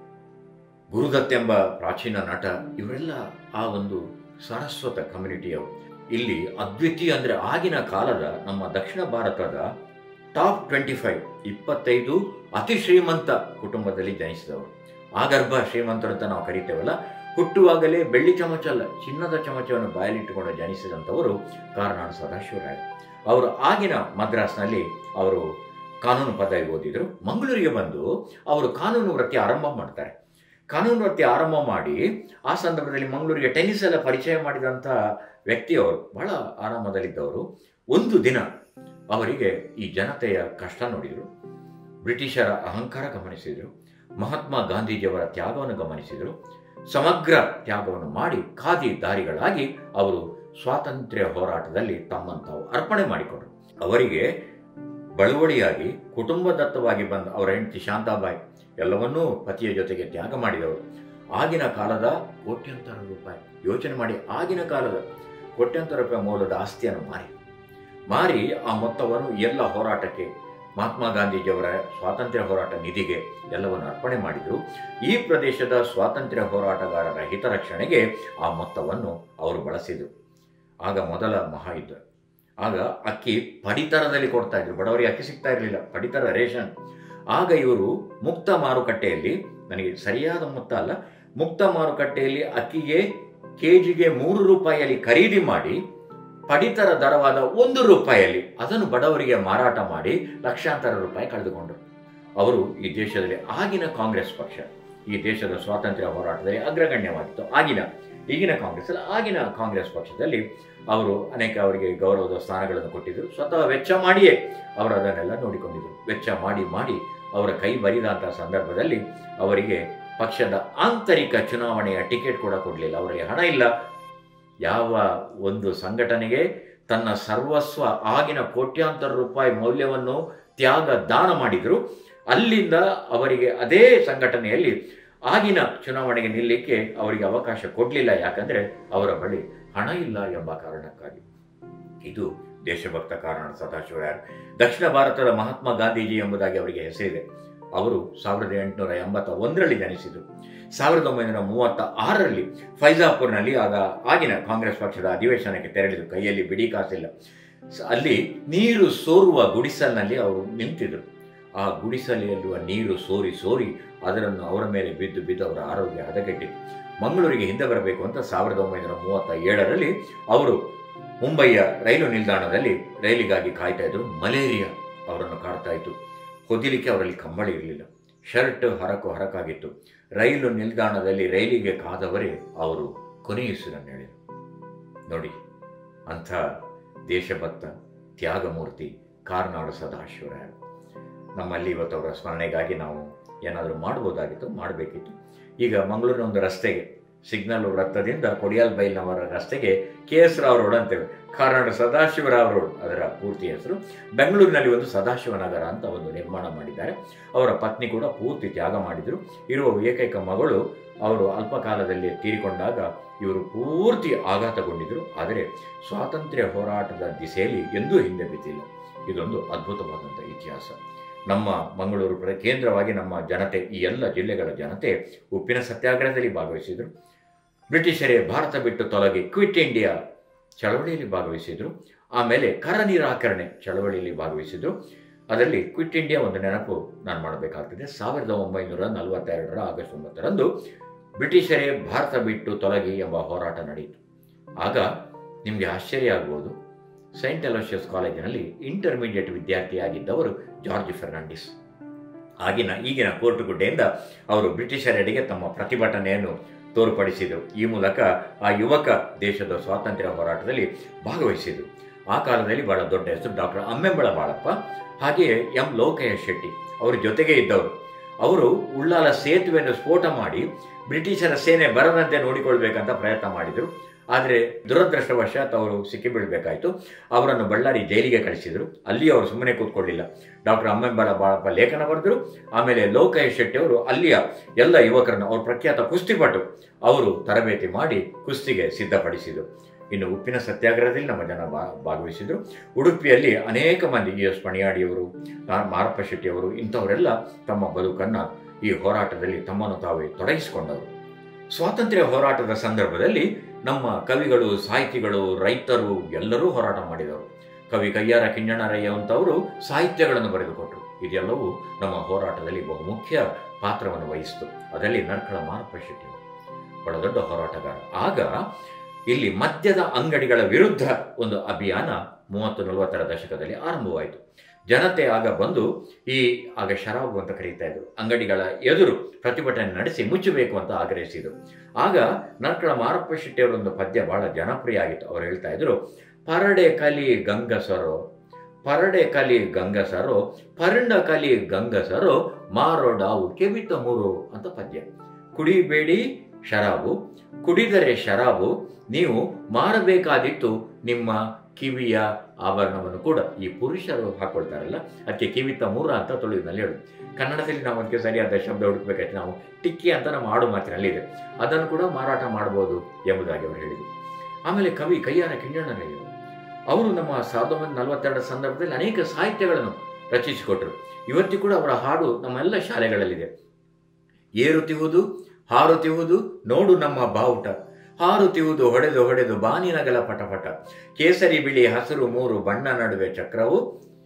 [SPEAKER 1] ಗುರುದತ್ ಎಂಬ ಪ್ರಾಚೀನ ನಟ ಇವರೆಲ್ಲ ಆ ಒಂದು ಸಾರಸ್ವತ ಕಮ್ಯುನಿಟಿಯವರು ಇಲ್ಲಿ ಅದ್ವಿತೀಯ ಅಂದರೆ ಆಗಿನ ಕಾಲದ ನಮ್ಮ ದಕ್ಷಿಣ ಭಾರತದ ಟಾಪ್ ಟ್ವೆಂಟಿ ಫೈವ್ ಇಪ್ಪತ್ತೈದು ಅತಿ ಶ್ರೀಮಂತ ಕುಟುಂಬದಲ್ಲಿ ಜನಿಸಿದವರು ಆಗರ್ಭ ಶ್ರೀಮಂತರು ಅಂತ ನಾವು ಕರಿತೇವಲ್ಲ ಹುಟ್ಟುವಾಗಲೇ ಬೆಳ್ಳಿ ಚಮಚ ಅಲ್ಲ ಚಿನ್ನದ ಚಮಚವನ್ನು ಬಾಯಲ್ಲಿಟ್ಟುಕೊಂಡು ಜನಿಸಿದಂಥವರು ಕಾರ್ನಾಡ್ ಸದಾಶಿವರಾಯ ಅವರು ಆಗಿನ ಮದ್ರಾಸ್ನಲ್ಲಿ ಅವರು ಕಾನೂನು ಪದವಿ ಓದಿದರು ಮಂಗಳೂರಿಗೆ ಬಂದು ಅವರು ಕಾನೂನು ವೃತ್ತಿ ಆರಂಭ ಮಾಡ್ತಾರೆ ಕಾನೂನು ವೃತ್ತಿ ಆರಂಭ ಮಾಡಿ ಆ ಸಂದರ್ಭದಲ್ಲಿ ಮಂಗಳೂರಿಗೆ ಟೆನ್ನಿಸ್ ಎಲ್ಲ ಪರಿಚಯ ಮಾಡಿದಂಥ ವ್ಯಕ್ತಿಯವರು ಬಹಳ ಆರಾಮದಲ್ಲಿದ್ದವರು ಒಂದು ದಿನ ಅವರಿಗೆ ಈ ಜನತೆಯ ಕಷ್ಟ ನೋಡಿದರು ಬ್ರಿಟಿಷರ ಅಹಂಕಾರ ಗಮನಿಸಿದರು ಮಹಾತ್ಮ ಗಾಂಧೀಜಿಯವರ ತ್ಯಾಗವನ್ನು ಗಮನಿಸಿದರು ಸಮಗ್ರ ತ್ಯಾಗವನ್ನು ಮಾಡಿ ಖಾದಿ ದಾರಿಗಳಾಗಿ ಅವರು ಸ್ವಾತಂತ್ರ್ಯ ಹೋರಾಟದಲ್ಲಿ ತಮ್ಮನ್ನು ತಾವು ಅರ್ಪಣೆ ಮಾಡಿಕೊಂಡರು ಅವರಿಗೆ ಬಳುವಳಿಯಾಗಿ ಕುಟುಂಬದತ್ತವಾಗಿ ಬಂದ ಅವರ ಹೆಂಡತಿ ಶಾಂತಾಬಾಯಿ ಎಲ್ಲವನ್ನೂ ಪತಿಯ ಜೊತೆಗೆ ತ್ಯಾಗ ಮಾಡಿದವರು ಆಗಿನ ಕಾಲದ ಕೋಟ್ಯಂತರ ರೂಪಾಯಿ ಯೋಚನೆ ಮಾಡಿ ಆಗಿನ ಕಾಲದ ಕೋಟ್ಯಂತರ ರೂಪಾಯಿ ಮೌಲ್ಯದ ಆಸ್ತಿಯನ್ನು ಮಾರಿ ಮಾರಿ ಆ ಮೊತ್ತವನ್ನು ಎಲ್ಲ ಹೋರಾಟಕ್ಕೆ ಮಹಾತ್ಮ ಗಾಂಧೀಜಿಯವರ ಸ್ವಾತಂತ್ರ್ಯ ಹೋರಾಟ ನಿಧಿಗೆ ಎಲ್ಲವನ್ನು ಅರ್ಪಣೆ ಮಾಡಿದರು ಈ ಪ್ರದೇಶದ ಸ್ವಾತಂತ್ರ್ಯ ಹೋರಾಟಗಾರರ ಹಿತರಕ್ಷಣೆಗೆ ಆ ಮೊತ್ತವನ್ನು ಅವರು ಬಳಸಿದರು ಆಗ ಮೊದಲ ಮಹಾಯುದ್ಧ ಆಗ ಅಕ್ಕಿ ಪಡಿತರದಲ್ಲಿ ಕೊಡ್ತಾ ಇದ್ರು ಬಡವರಿಗೆ ಅಕ್ಕಿ ಸಿಗ್ತಾ ಇರಲಿಲ್ಲ ಪಡಿತರ ರೇಷನ್ ಆಗ ಇವರು ಮುಕ್ತ ಮಾರುಕಟ್ಟೆಯಲ್ಲಿ ನನಗೆ ಸರಿಯಾದ ಮೊತ್ತ ಅಲ್ಲ ಮುಕ್ತ ಮಾರುಕಟ್ಟೆಯಲ್ಲಿ ಅಕ್ಕಿಗೆ ಕೆಜಿಗೆ ಮೂರು ರೂಪಾಯಿಯಲ್ಲಿ ಖರೀದಿ ಮಾಡಿ ಪಡಿತರ ದರವಾದ ಒಂದು ರೂಪಾಯಿಯಲ್ಲಿ ಅದನ್ನು ಬಡವರಿಗೆ ಮಾರಾಟ ಮಾಡಿ ಲಕ್ಷಾಂತರ ರೂಪಾಯಿ ಕಳೆದುಕೊಂಡರು ಅವರು ಈ ದೇಶದಲ್ಲಿ ಆಗಿನ ಕಾಂಗ್ರೆಸ್ ಪಕ್ಷ ಈ ದೇಶದ ಸ್ವಾತಂತ್ರ್ಯ ಹೋರಾಟದಲ್ಲಿ ಅಗ್ರಗಣ್ಯವಾಗಿತ್ತು ಆಗಿನ ಈಗಿನ ಕಾಂಗ್ರೆಸ್ ಅಲ್ಲ ಆಗಿನ ಕಾಂಗ್ರೆಸ್ ಪಕ್ಷದಲ್ಲಿ ಅವರು ಅನೇಕ ಅವರಿಗೆ ಗೌರವದ ಸ್ಥಾನಗಳನ್ನು ಕೊಟ್ಟಿದ್ದರು ಸ್ವತಃ ವೆಚ್ಚ ಮಾಡಿಯೇ ಅವರು ಅದನ್ನೆಲ್ಲ ನೋಡಿಕೊಂಡಿದ್ದರು ವೆಚ್ಚ ಮಾಡಿ ಮಾಡಿ ಅವರ ಕೈ ಬರಿದಂಥ ಸಂದರ್ಭದಲ್ಲಿ ಅವರಿಗೆ ಪಕ್ಷದ ಆಂತರಿಕ ಚುನಾವಣೆಯ ಟಿಕೆಟ್ ಕೂಡ ಕೊಡಲಿಲ್ಲ ಅವರಿಗೆ ಹಣ ಇಲ್ಲ ಯಾವ ಒಂದು ಸಂಘಟನೆಗೆ ತನ್ನ ಸರ್ವಸ್ವ ಆಗಿನ ಕೋಟ್ಯಾಂತರ ರೂಪಾಯಿ ಮೌಲ್ಯವನ್ನು ತ್ಯಾಗ ದಾನ ಮಾಡಿದ್ರು ಅಲ್ಲಿಂದ ಅವರಿಗೆ ಅದೇ ಸಂಘಟನೆಯಲ್ಲಿ ಆಗಿನ ಚುನಾವಣೆಗೆ ನಿಲ್ಲಲಿಕ್ಕೆ ಅವರಿಗೆ ಅವಕಾಶ ಕೊಡಲಿಲ್ಲ ಯಾಕಂದ್ರೆ ಅವರ ಬಳಿ ಹಣ ಇಲ್ಲ ಎಂಬ ಕಾರಣಕ್ಕಾಗಿ ಇದು ದೇಶಭಕ್ತ ಕಾರಣ ಸದಾಶಿವರಾಯರು ದಕ್ಷಿಣ ಭಾರತದ ಮಹಾತ್ಮ ಗಾಂಧೀಜಿ ಎಂಬುದಾಗಿ ಅವರಿಗೆ ಹೆಸರಿದೆ ಅವರು ಸಾವಿರದ ಎಂಟುನೂರ ಎಂಬತ್ತ ಒಂದರಲ್ಲಿ ಜನಿಸಿದರು ಸಾವಿರದ ಒಂಬೈನೂರ ಮೂವತ್ತ ಆರರಲ್ಲಿ ಫೈಜಾಪುರ್ನಲ್ಲಿ ಆಗ ಆಗಿನ ಕಾಂಗ್ರೆಸ್ ಪಕ್ಷದ ಅಧಿವೇಶನಕ್ಕೆ ತೆರಳಿದರು ಕೈಯಲ್ಲಿ ಬಿಡಿ ಕಾಸಿಲ್ಲ ಸ- ಅಲ್ಲಿ ನೀರು ಸೋರುವ ಗುಡಿಸಲಿನಲ್ಲಿ ಅವರು ನಿಂತಿದ್ರು ಆ ಗುಡಿಸಲಿಯಲ್ಲಿರುವ ನೀರು ಸೋರಿ ಸೋರಿ ಅದನ್ನು ಅವರ ಮೇಲೆ ಬಿದ್ದು ಬಿದ್ದು ಅವರ ಆರೋಗ್ಯ ಹದಗೆಟ್ಟಿತ್ತು ಮಂಗಳೂರಿಗೆ ಹಿಂದೆ ಬರಬೇಕು ಅಂತ ಸಾವಿರದ ಒಂಬೈನೂರ ಮೂವತ್ತ ಏಳರಲ್ಲಿ ಅವರು ಮುಂಬಯಿಯ ರೈಲು ನಿಲ್ದಾಣದಲ್ಲಿ ರೈಲಿಗಾಗಿ ಕಾಯ್ತಾ ಇದ್ರು ಮಲೇರಿಯಾ ಅವರನ್ನು ಕಾಡ್ತಾ ಇತ್ತು ಹೊದಿಲಿಕ್ಕೆ ಅವರಲ್ಲಿ ಕಂಬಳಿ ಇರಲಿಲ್ಲ ಶರ್ಟ್ ಹರಕು ಹರಕಾಗಿತ್ತು ರೈಲು ನಿಲ್ದಾಣದಲ್ಲಿ ರೈಲಿಗೆ ಕಾದವರೇ ಅವರು ಕೊನೆಯುಸಿರನ್ನು ಹೇಳಿದರು ನೋಡಿ ಅಂಥ ದೇಶಭಕ್ತ ತ್ಯಾಗಮೂರ್ತಿ ಕಾರ್ನಾಡು ಸದಾಶಿವರಾಯರು ನಮ್ಮಲ್ಲಿ ಇವತ್ತು ಅವರ ಸ್ಮರಣೆಗಾಗಿ ನಾವು ಏನಾದರೂ ಮಾಡ್ಬೋದಾಗಿತ್ತು ಮಾಡಬೇಕಿತ್ತು ಈಗ ಮಂಗಳೂರಿನ ಒಂದು ರಸ್ತೆಗೆ ಸಿಗ್ನಲ್ ವೃತ್ತದಿಂದ ಕೊಡಿಯಾಲ್ ಬೈಲ್ನವರ ರಸ್ತೆಗೆ ಕೆ ಎಸ್ ರಾವ್ ರೋಡ್ ಅಂತೇವೆ ಕಾರ್ನಾಡು ಸದಾಶಿವರಾವ್ ರೋಡ್ ಅದರ ಪೂರ್ತಿ ಹೆಸರು ಬೆಂಗಳೂರಿನಲ್ಲಿ ಒಂದು ಸದಾಶಿವನಗರ ಅಂತ ಒಂದು ನಿರ್ಮಾಣ ಮಾಡಿದ್ದಾರೆ ಅವರ ಪತ್ನಿ ಕೂಡ ಪೂರ್ತಿ ತ್ಯಾಗ ಮಾಡಿದರು ಇರುವ ಏಕೈಕ ಮಗಳು ಅವರು ಅಲ್ಪಕಾಲದಲ್ಲಿ ತೀರಿಕೊಂಡಾಗ ಇವರು ಪೂರ್ತಿ ಆಘಾತಗೊಂಡಿದ್ದರು ಆದರೆ ಸ್ವಾತಂತ್ರ್ಯ ಹೋರಾಟದ ದಿಸೆಯಲ್ಲಿ ಎಂದೂ ಹಿಂದೆ ಬಿದ್ದಿಲ್ಲ ಇದೊಂದು ಅದ್ಭುತವಾದಂಥ ಇತಿಹಾಸ ನಮ್ಮ ಮಂಗಳೂರು ಪ್ರ- ಕೇಂದ್ರವಾಗಿ ನಮ್ಮ ಜನತೆ ಈ ಎಲ್ಲ ಜಿಲ್ಲೆಗಳ ಜನತೆ ಉಪ್ಪಿನ ಸತ್ಯಾಗ್ರಹದಲ್ಲಿ ಭಾಗವಹಿಸಿದರು ಬ್ರಿಟಿಷರೇ ಭಾರತ ಬಿಟ್ಟು ತೊಲಗಿ ಕ್ವಿಟ್ ಇಂಡಿಯಾ ಚಳವಳಿಯಲ್ಲಿ ಭಾಗವಹಿಸಿದರು ಆಮೇಲೆ ಕರ ನಿರಾಕರಣೆ ಚಳವಳಿಯಲ್ಲಿ ಭಾಗವಹಿಸಿದರು ಅದರಲ್ಲಿ ಕ್ವಿಟ್ ಇಂಡಿಯಾ ಒಂದು ನೆನಪು ನಾನು ಮಾಡಬೇಕಾಗ್ತದೆ ಸಾವಿರದ ಒಂಬೈನೂರ ನಲವತ್ತೆರಡರ ಆಗಸ್ಟ್ ಒಂಬತ್ತರಂದು ಬ್ರಿಟಿಷರೇ ಭಾರತ ಬಿಟ್ಟು ತೊಲಗಿ ಎಂಬ ಹೋರಾಟ ನಡೆಯಿತು ಆಗ ನಿಮಗೆ ಆಶ್ಚರ್ಯ ಆಗ್ಬೋದು ಸೈಂಟ್ ಅಲೋಷಿಯಸ್ ಕಾಲೇಜಿನಲ್ಲಿ ಇಂಟರ್ಮೀಡಿಯೇಟ್ ವಿದ್ಯಾರ್ಥಿಯಾಗಿದ್ದವರು ಜಾರ್ಜ್ ಫೆರ್ನಾಂಡಿಸ್ ಆಗಿನ ಈಗಿನ ಕೋರ್ಟು ಗುಡ್ಡೆಯಿಂದ ಅವರು ಬ್ರಿಟಿಷರೆಡೆಗೆ ತಮ್ಮ ಪ್ರತಿಭಟನೆಯನ್ನು ತೋರ್ಪಡಿಸಿದರು ಈ ಮೂಲಕ ಆ ಯುವಕ ದೇಶದ ಸ್ವಾತಂತ್ರ್ಯ ಹೋರಾಟದಲ್ಲಿ ಭಾಗವಹಿಸಿದರು ಆ ಕಾಲದಲ್ಲಿ ಬಹಳ ದೊಡ್ಡ ಹೆಸರು ಡಾಕ್ಟರ್ ಅಮ್ಮೆಂಬಳ ಬಾಳಪ್ಪ ಹಾಗೆಯೇ ಎಂ ಲೋಕಯ್ಯ ಶೆಟ್ಟಿ ಅವರ ಜೊತೆಗೆ ಇದ್ದವರು ಅವರು ಉಳ್ಳಾಲ ಸೇತುವೆಯನ್ನು ಸ್ಫೋಟ ಮಾಡಿ ಬ್ರಿಟಿಷರ ಸೇನೆ ಬರದಂತೆ ನೋಡಿಕೊಳ್ಬೇಕಂತ ಪ್ರಯತ್ನ ಮಾಡಿದರು ಆದರೆ ದುರದೃಷ್ಟವಶಾತ್ ಅವರು ಸಿಕ್ಕಿಬೀಳಬೇಕಾಯಿತು ಅವರನ್ನು ಬಳ್ಳಾರಿ ಜೈಲಿಗೆ ಕಳಿಸಿದರು ಅಲ್ಲಿ ಅವರು ಸುಮ್ಮನೆ ಕೂತ್ಕೊಳ್ಳಿಲ್ಲ ಡಾಕ್ಟರ್ ಅಮ್ಮೆಂಬಳ ಬಾಳಪ್ಪ ಲೇಖನ ಬರೆದರು ಆಮೇಲೆ ಲೋಕೇಶ್ ಶೆಟ್ಟಿ ಅವರು ಅಲ್ಲಿಯ ಎಲ್ಲ ಯುವಕರನ್ನು ಅವರು ಪ್ರಖ್ಯಾತ ಕುಸ್ತಿಪಟು ಅವರು ತರಬೇತಿ ಮಾಡಿ ಕುಸ್ತಿಗೆ ಸಿದ್ಧಪಡಿಸಿದರು ಇನ್ನು ಉಪ್ಪಿನ ಸತ್ಯಾಗ್ರಹದಲ್ಲಿ ನಮ್ಮ ಜನ ಬಾ ಭಾಗವಹಿಸಿದರು ಉಡುಪಿಯಲ್ಲಿ ಅನೇಕ ಮಂದಿ ಇ ಎಸ್ ಪಣಿಯಾಡಿಯವರು ನಾ- ಮಾರಪ್ಪ ಶೆಟ್ಟಿಯವರು ಇಂಥವರೆಲ್ಲ ತಮ್ಮ ಬದುಕನ್ನು ಈ ಹೋರಾಟದಲ್ಲಿ ತಮ್ಮನ್ನು ತಾವೇ ತೊಡಗಿಸಿಕೊಂಡವರು ಸ್ವಾತಂತ್ರ್ಯ ಹೋರಾಟದ ಸಂದರ್ಭದಲ್ಲಿ ನಮ್ಮ ಕವಿಗಳು ಸಾಹಿತಿಗಳು ರೈತರು ಎಲ್ಲರೂ ಹೋರಾಟ ಮಾಡಿದವರು ಕವಿ ಕಯ್ಯಾರ ಕಿಂಜಣ್ಣರಯ್ಯ ಅಂತವರು ಸಾಹಿತ್ಯಗಳನ್ನು ಬರೆದುಕೊಟ್ರು ಇದೆಲ್ಲವೂ ನಮ್ಮ ಹೋರಾಟದಲ್ಲಿ ಬಹುಮುಖ್ಯ ಪಾತ್ರವನ್ನು ವಹಿಸಿತು ಅದರಲ್ಲಿ ನರ್ಕಳ ಮಾರಪ್ಪ ಶೆಟ್ಟಿ ಅವರು. ಬಹಳ ದೊಡ್ಡ ಹೋರಾಟಗಾರ ಆಗ ಇಲ್ಲಿ ಮದ್ಯದ ಅಂಗಡಿಗಳ ವಿರುದ್ಧ ಒಂದು ಅಭಿಯಾನ ಮೂವತ್ತು ನಲವತ್ತರ ದಶಕದಲ್ಲಿ ಆರಂಭವಾಯಿತು ಜನತೆ ಆಗ ಬಂದು ಈ ಆಗ ಶರಾಬು ಅಂತ ಕರೀತಾ ಇದ್ರು ಅಂಗಡಿಗಳ ಎದುರು ಪ್ರತಿಭಟನೆ ನಡೆಸಿ ಮುಚ್ಚಬೇಕು ಅಂತ ಆಗ್ರಹಿಸಿದರು ಆಗ ನರ್ಕಳ ಮಾರಪ್ಪ ಶೆಟ್ಟಿಯವರ ಒಂದು ಪದ್ಯ ಬಹಳ ಜನಪ್ರಿಯ ಆಗಿತ್ತು ಅವ್ರು ಹೇಳ್ತಾ ಇದ್ರು ಪರಡೆ ಕಲಿ ಗಂಗಸರೋ ಪರಡೆ ಕಲಿ ಗಂಗಸರೋ ಪರಂಡ ಕಲಿ ಗಂಗಸರೋ ಮಾರೋ ಡಾವು ಕೆವಿತ ಮೂರು ಅಂತ ಪದ್ಯ ಕುಡಿಬೇಡಿ ಶರಾಬು ಕುಡಿದರೆ ಶರಾಬು ನೀವು ಮಾರಬೇಕಾದಿತ್ತು ನಿಮ್ಮ ಕಿವಿಯ ಆಭರಣವನ್ನು ಕೂಡ ಈ ಪುರುಷರು ಹಾಕೊಳ್ತಾರಲ್ಲ ಅದಕ್ಕೆ ಕಿವಿತ ಮೂರ ಅಂತ ತುಳುವಿನಲ್ಲಿ ಹೇಳು ಕನ್ನಡದಲ್ಲಿ ನಾವು ಅದಕ್ಕೆ ಸರಿಯಾದ ಶಬ್ದ ಹುಡುಕ್ಬೇಕಾಯ್ತು ನಾವು ಟಿಕ್ಕಿ ಅಂತ ನಮ್ಮ ಆಡು ಮಾತಿನಲ್ಲಿ ಇದೆ ಅದನ್ನು ಕೂಡ ಮಾರಾಟ ಮಾಡಬಹುದು ಎಂಬುದಾಗಿ ಅವರು ಹೇಳಿದರು ಆಮೇಲೆ ಕವಿ ಕೈಯಾರ ಕಿಂಜಣ್ಣರಯ್ಯರು ಅವರು ನಮ್ಮ ಸಾವಿರದ ಒಂಬೈನೂರ ನಲವತ್ತೆರಡರ ಸಂದರ್ಭದಲ್ಲಿ ಅನೇಕ ಸಾಹಿತ್ಯಗಳನ್ನು ರಚಿಸಿಕೊಟ್ರು ಇವತ್ತಿಗೂ ಕೂಡ ಅವರ ಹಾಡು ನಮ್ಮೆಲ್ಲ ಶಾಲೆಗಳಲ್ಲಿದೆ ಏರುತ್ತಿಹುದು ಹಾರುತ್ತಿಹುದು ನೋಡು ನಮ್ಮ ಬಾವುಟ ಹಾರುತ್ತಿಹುದು ಹೊಡೆದು ಹೊಡೆದು ಬಾನಿನಗಲ ಪಟಪಟ ಕೇಸರಿ ಬಿಳಿ ಹಸಿರು ಮೂರು ಬಣ್ಣ ನಡುವೆ ಚಕ್ರವು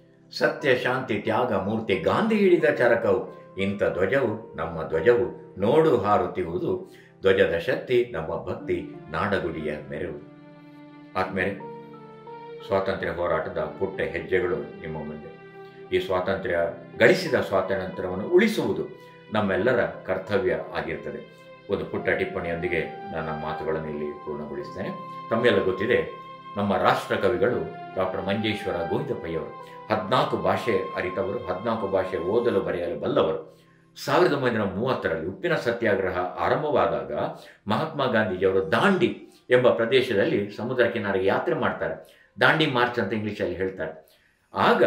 [SPEAKER 1] ಸತ್ಯ ಶಾಂತಿ ತ್ಯಾಗ ಮೂರ್ತಿ ಗಾಂಧಿ ಹಿಡಿದ ಚರಕವು ಇಂಥ ಧ್ವಜವು ನಮ್ಮ ಧ್ವಜವು ನೋಡು ಹಾರುತ್ತಿಹುದು ಧ್ವಜದ ಶಕ್ತಿ ನಮ್ಮ ಭಕ್ತಿ ನಾಡಗುಡಿಯ ಮೆರವು ಆದ್ಮೇಲೆ ಸ್ವಾತಂತ್ರ್ಯ ಹೋರಾಟದ ಪುಟ್ಟ ಹೆಜ್ಜೆಗಳು ನಿಮ್ಮ ಮುಂದೆ ಈ ಸ್ವಾತಂತ್ರ್ಯ ಗಳಿಸಿದ ಸ್ವಾತಂತ್ರ್ಯವನ್ನು ಉಳಿಸುವುದು ನಮ್ಮೆಲ್ಲರ ಕರ್ತವ್ಯ ಆಗಿರ್ತದೆ ಒಂದು ಪುಟ್ಟ ಟಿಪ್ಪಣಿಯೊಂದಿಗೆ ನನ್ನ ಮಾತುಗಳನ್ನು ಇಲ್ಲಿ ಪೂರ್ಣಗೊಳಿಸ್ತೇನೆ ತಮ್ಮೆಲ್ಲ ಗೊತ್ತಿದೆ ನಮ್ಮ ರಾಷ್ಟ್ರ ಕವಿಗಳು ಡಾಕ್ಟರ್ ಮಂಜೇಶ್ವರ ಗೋವಿಂದಪ್ಪಯ್ಯವರು ಹದಿನಾಲ್ಕು ಭಾಷೆ ಅರಿತವರು ಹದಿನಾಲ್ಕು ಭಾಷೆ ಓದಲು ಬರೆಯಲು ಬಲ್ಲವರು ಸಾವಿರದ ಒಂಬೈನೂರ ಮೂವತ್ತರಲ್ಲಿ ಉಪ್ಪಿನ ಸತ್ಯಾಗ್ರಹ ಆರಂಭವಾದಾಗ ಮಹಾತ್ಮ ಗಾಂಧೀಜಿಯವರು ದಾಂಡಿ ಎಂಬ ಪ್ರದೇಶದಲ್ಲಿ ಸಮುದ್ರ ಕಿನಾರೆಗೆ ಯಾತ್ರೆ ಮಾಡ್ತಾರೆ ದಾಂಡಿ ಮಾರ್ಚ್ ಅಂತ ಇಂಗ್ಲಿಷಲ್ಲಿ ಹೇಳ್ತಾರೆ ಆಗ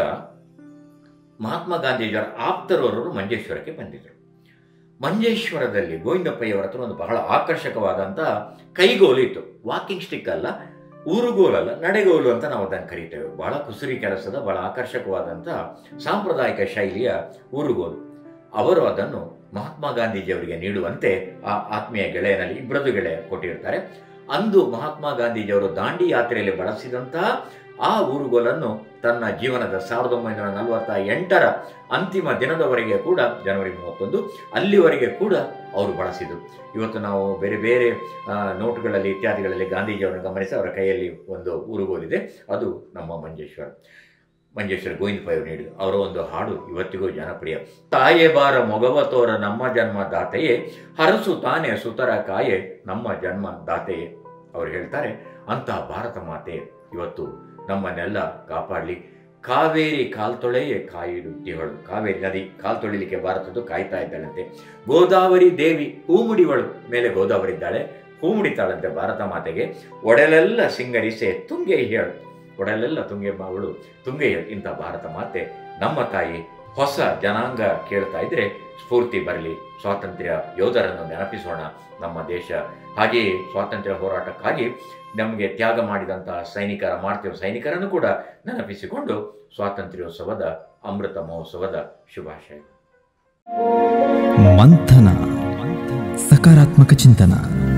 [SPEAKER 1] ಮಹಾತ್ಮ ಗಾಂಧೀಜಿಯವರ ಆಪ್ತರವರು ಮಂಜೇಶ್ವರಕ್ಕೆ ಬಂದಿದ್ದರು ಮಂಜೇಶ್ವರದಲ್ಲಿ ಗೋವಿಂದಪ್ಪಯ್ಯವರ ಹತ್ರ ಒಂದು ಬಹಳ ಆಕರ್ಷಕವಾದಂಥ ಕೈಗೋಲು ಇತ್ತು ವಾಕಿಂಗ್ ಸ್ಟಿಕ್ ಅಲ್ಲ ಊರುಗೋಲಲ್ಲ ನಡೆಗೋಲು ಅಂತ ನಾವು ಅದನ್ನು ಕರೀತೇವೆ ಬಹಳ ಕುಸುರಿ ಕೆಲಸದ ಬಹಳ ಆಕರ್ಷಕವಾದಂಥ ಸಾಂಪ್ರದಾಯಿಕ ಶೈಲಿಯ ಊರುಗೋಲು ಅವರು ಅದನ್ನು ಮಹಾತ್ಮ ಗಾಂಧೀಜಿಯವರಿಗೆ ನೀಡುವಂತೆ ಆ ಆತ್ಮೀಯ ಗೆಳೆಯನಲ್ಲಿ ಇಬ್ಬರದು ಗೆಳೆಯ ಕೊಟ್ಟಿರ್ತಾರೆ ಅಂದು ಮಹಾತ್ಮ ಗಾಂಧೀಜಿಯವರು ದಾಂಡಿ ಯಾತ್ರೆಯಲ್ಲಿ ಬಳಸಿದಂತಹ ಆ ಊರುಗೋಲನ್ನು ತನ್ನ ಜೀವನದ ಸಾವಿರದ ಒಂಬೈನೂರ ನಲವತ್ತ ಎಂಟರ ಅಂತಿಮ ದಿನದವರೆಗೆ ಕೂಡ ಜನವರಿ ಮೂವತ್ತೊಂದು ಅಲ್ಲಿವರೆಗೆ ಕೂಡ ಅವರು ಬಳಸಿದರು ಇವತ್ತು ನಾವು ಬೇರೆ ಬೇರೆ ಆ, ನೋಟುಗಳಲ್ಲಿ ಇತ್ಯಾದಿಗಳಲ್ಲಿ ಗಾಂಧೀಜಿಯವರನ್ನು ಗಮನಿಸಿ ಅವರ ಕೈಯಲ್ಲಿ ಒಂದು ಊರುಗೋಲಿದೆ ಅದು ನಮ್ಮ ಮಂಜೇಶ್ವರ ಮಂಜೇಶ್ವರ ಗೋವಿಂದಪ್ಪ ನೀಡಿದರು ಅವರ ಒಂದು ಹಾಡು ಇವತ್ತಿಗೂ ಜನಪ್ರಿಯ ತಾಯೇ ಬಾರ ಮೊಗವ ತೋರ ನಮ್ಮ ಜನ್ಮ ದಾತೆಯೇ ಹರಸು ತಾನೇ ಸುತರ ಕಾಯೆ ನಮ್ಮ ಜನ್ಮ ದಾತೆಯೇ ಅವರು ಹೇಳ್ತಾರೆ ಅಂತಹ ಭಾರತ ಮಾತೆ ಇವತ್ತು ನಮ್ಮನ್ನೆಲ್ಲ ಕಾಪಾಡಲಿ ಕಾವೇರಿ ಕಾಲ್ತೊಳೆಯೇ ಕಾಯಿರುತ್ತಿಹಳು ಕಾವೇರಿ ನದಿ ಕಾಲ್ ತೊಳಿಲಿಕ್ಕೆ ಭಾರತದ್ದು ಕಾಯ್ತಾ ಇದ್ದಾಳಂತೆ ಗೋದಾವರಿ ದೇವಿ ಹೂ ಮುಡಿವಳು ಮೇಲೆ ಗೋದಾವರಿ ಇದ್ದಾಳೆ ಹೂ ಮುಡಿತಾಳಂತೆ ಭಾರತ ಮಾತೆಗೆ ಒಡಲೆಲ್ಲ ಸಿಂಗರಿಸೆ ತುಂಗೆ ಹೇಳು ಒಡಲೆಲ್ಲ ತುಂಗೆ ಅವಳು ತುಂಗೆ ಹೇಳು ಇಂಥ ಭಾರತ ಮಾತೆ ನಮ್ಮ ತಾಯಿ ಹೊಸ ಜನಾಂಗ ಕೇಳ್ತಾ ಇದ್ರೆ ಸ್ಫೂರ್ತಿ ಬರಲಿ ಸ್ವಾತಂತ್ರ್ಯ ಯೋಧರನ್ನು ನೆನಪಿಸೋಣ ನಮ್ಮ ದೇಶ ಹಾಗೆಯೇ ಸ್ವಾತಂತ್ರ್ಯ ಹೋರಾಟಕ್ಕಾಗಿ ನಮಗೆ ತ್ಯಾಗ ಮಾಡಿದಂತಹ ಸೈನಿಕರ ಮಾಡ್ತಿರೋ ಸೈನಿಕರನ್ನು ಕೂಡ ನೆನಪಿಸಿಕೊಂಡು ಸ್ವಾತಂತ್ರ್ಯೋತ್ಸವದ ಅಮೃತ ಮಹೋತ್ಸವದ ಶುಭಾಶಯ
[SPEAKER 2] ಮಂಥನ ಸಕಾರಾತ್ಮಕ ಚಿಂತನ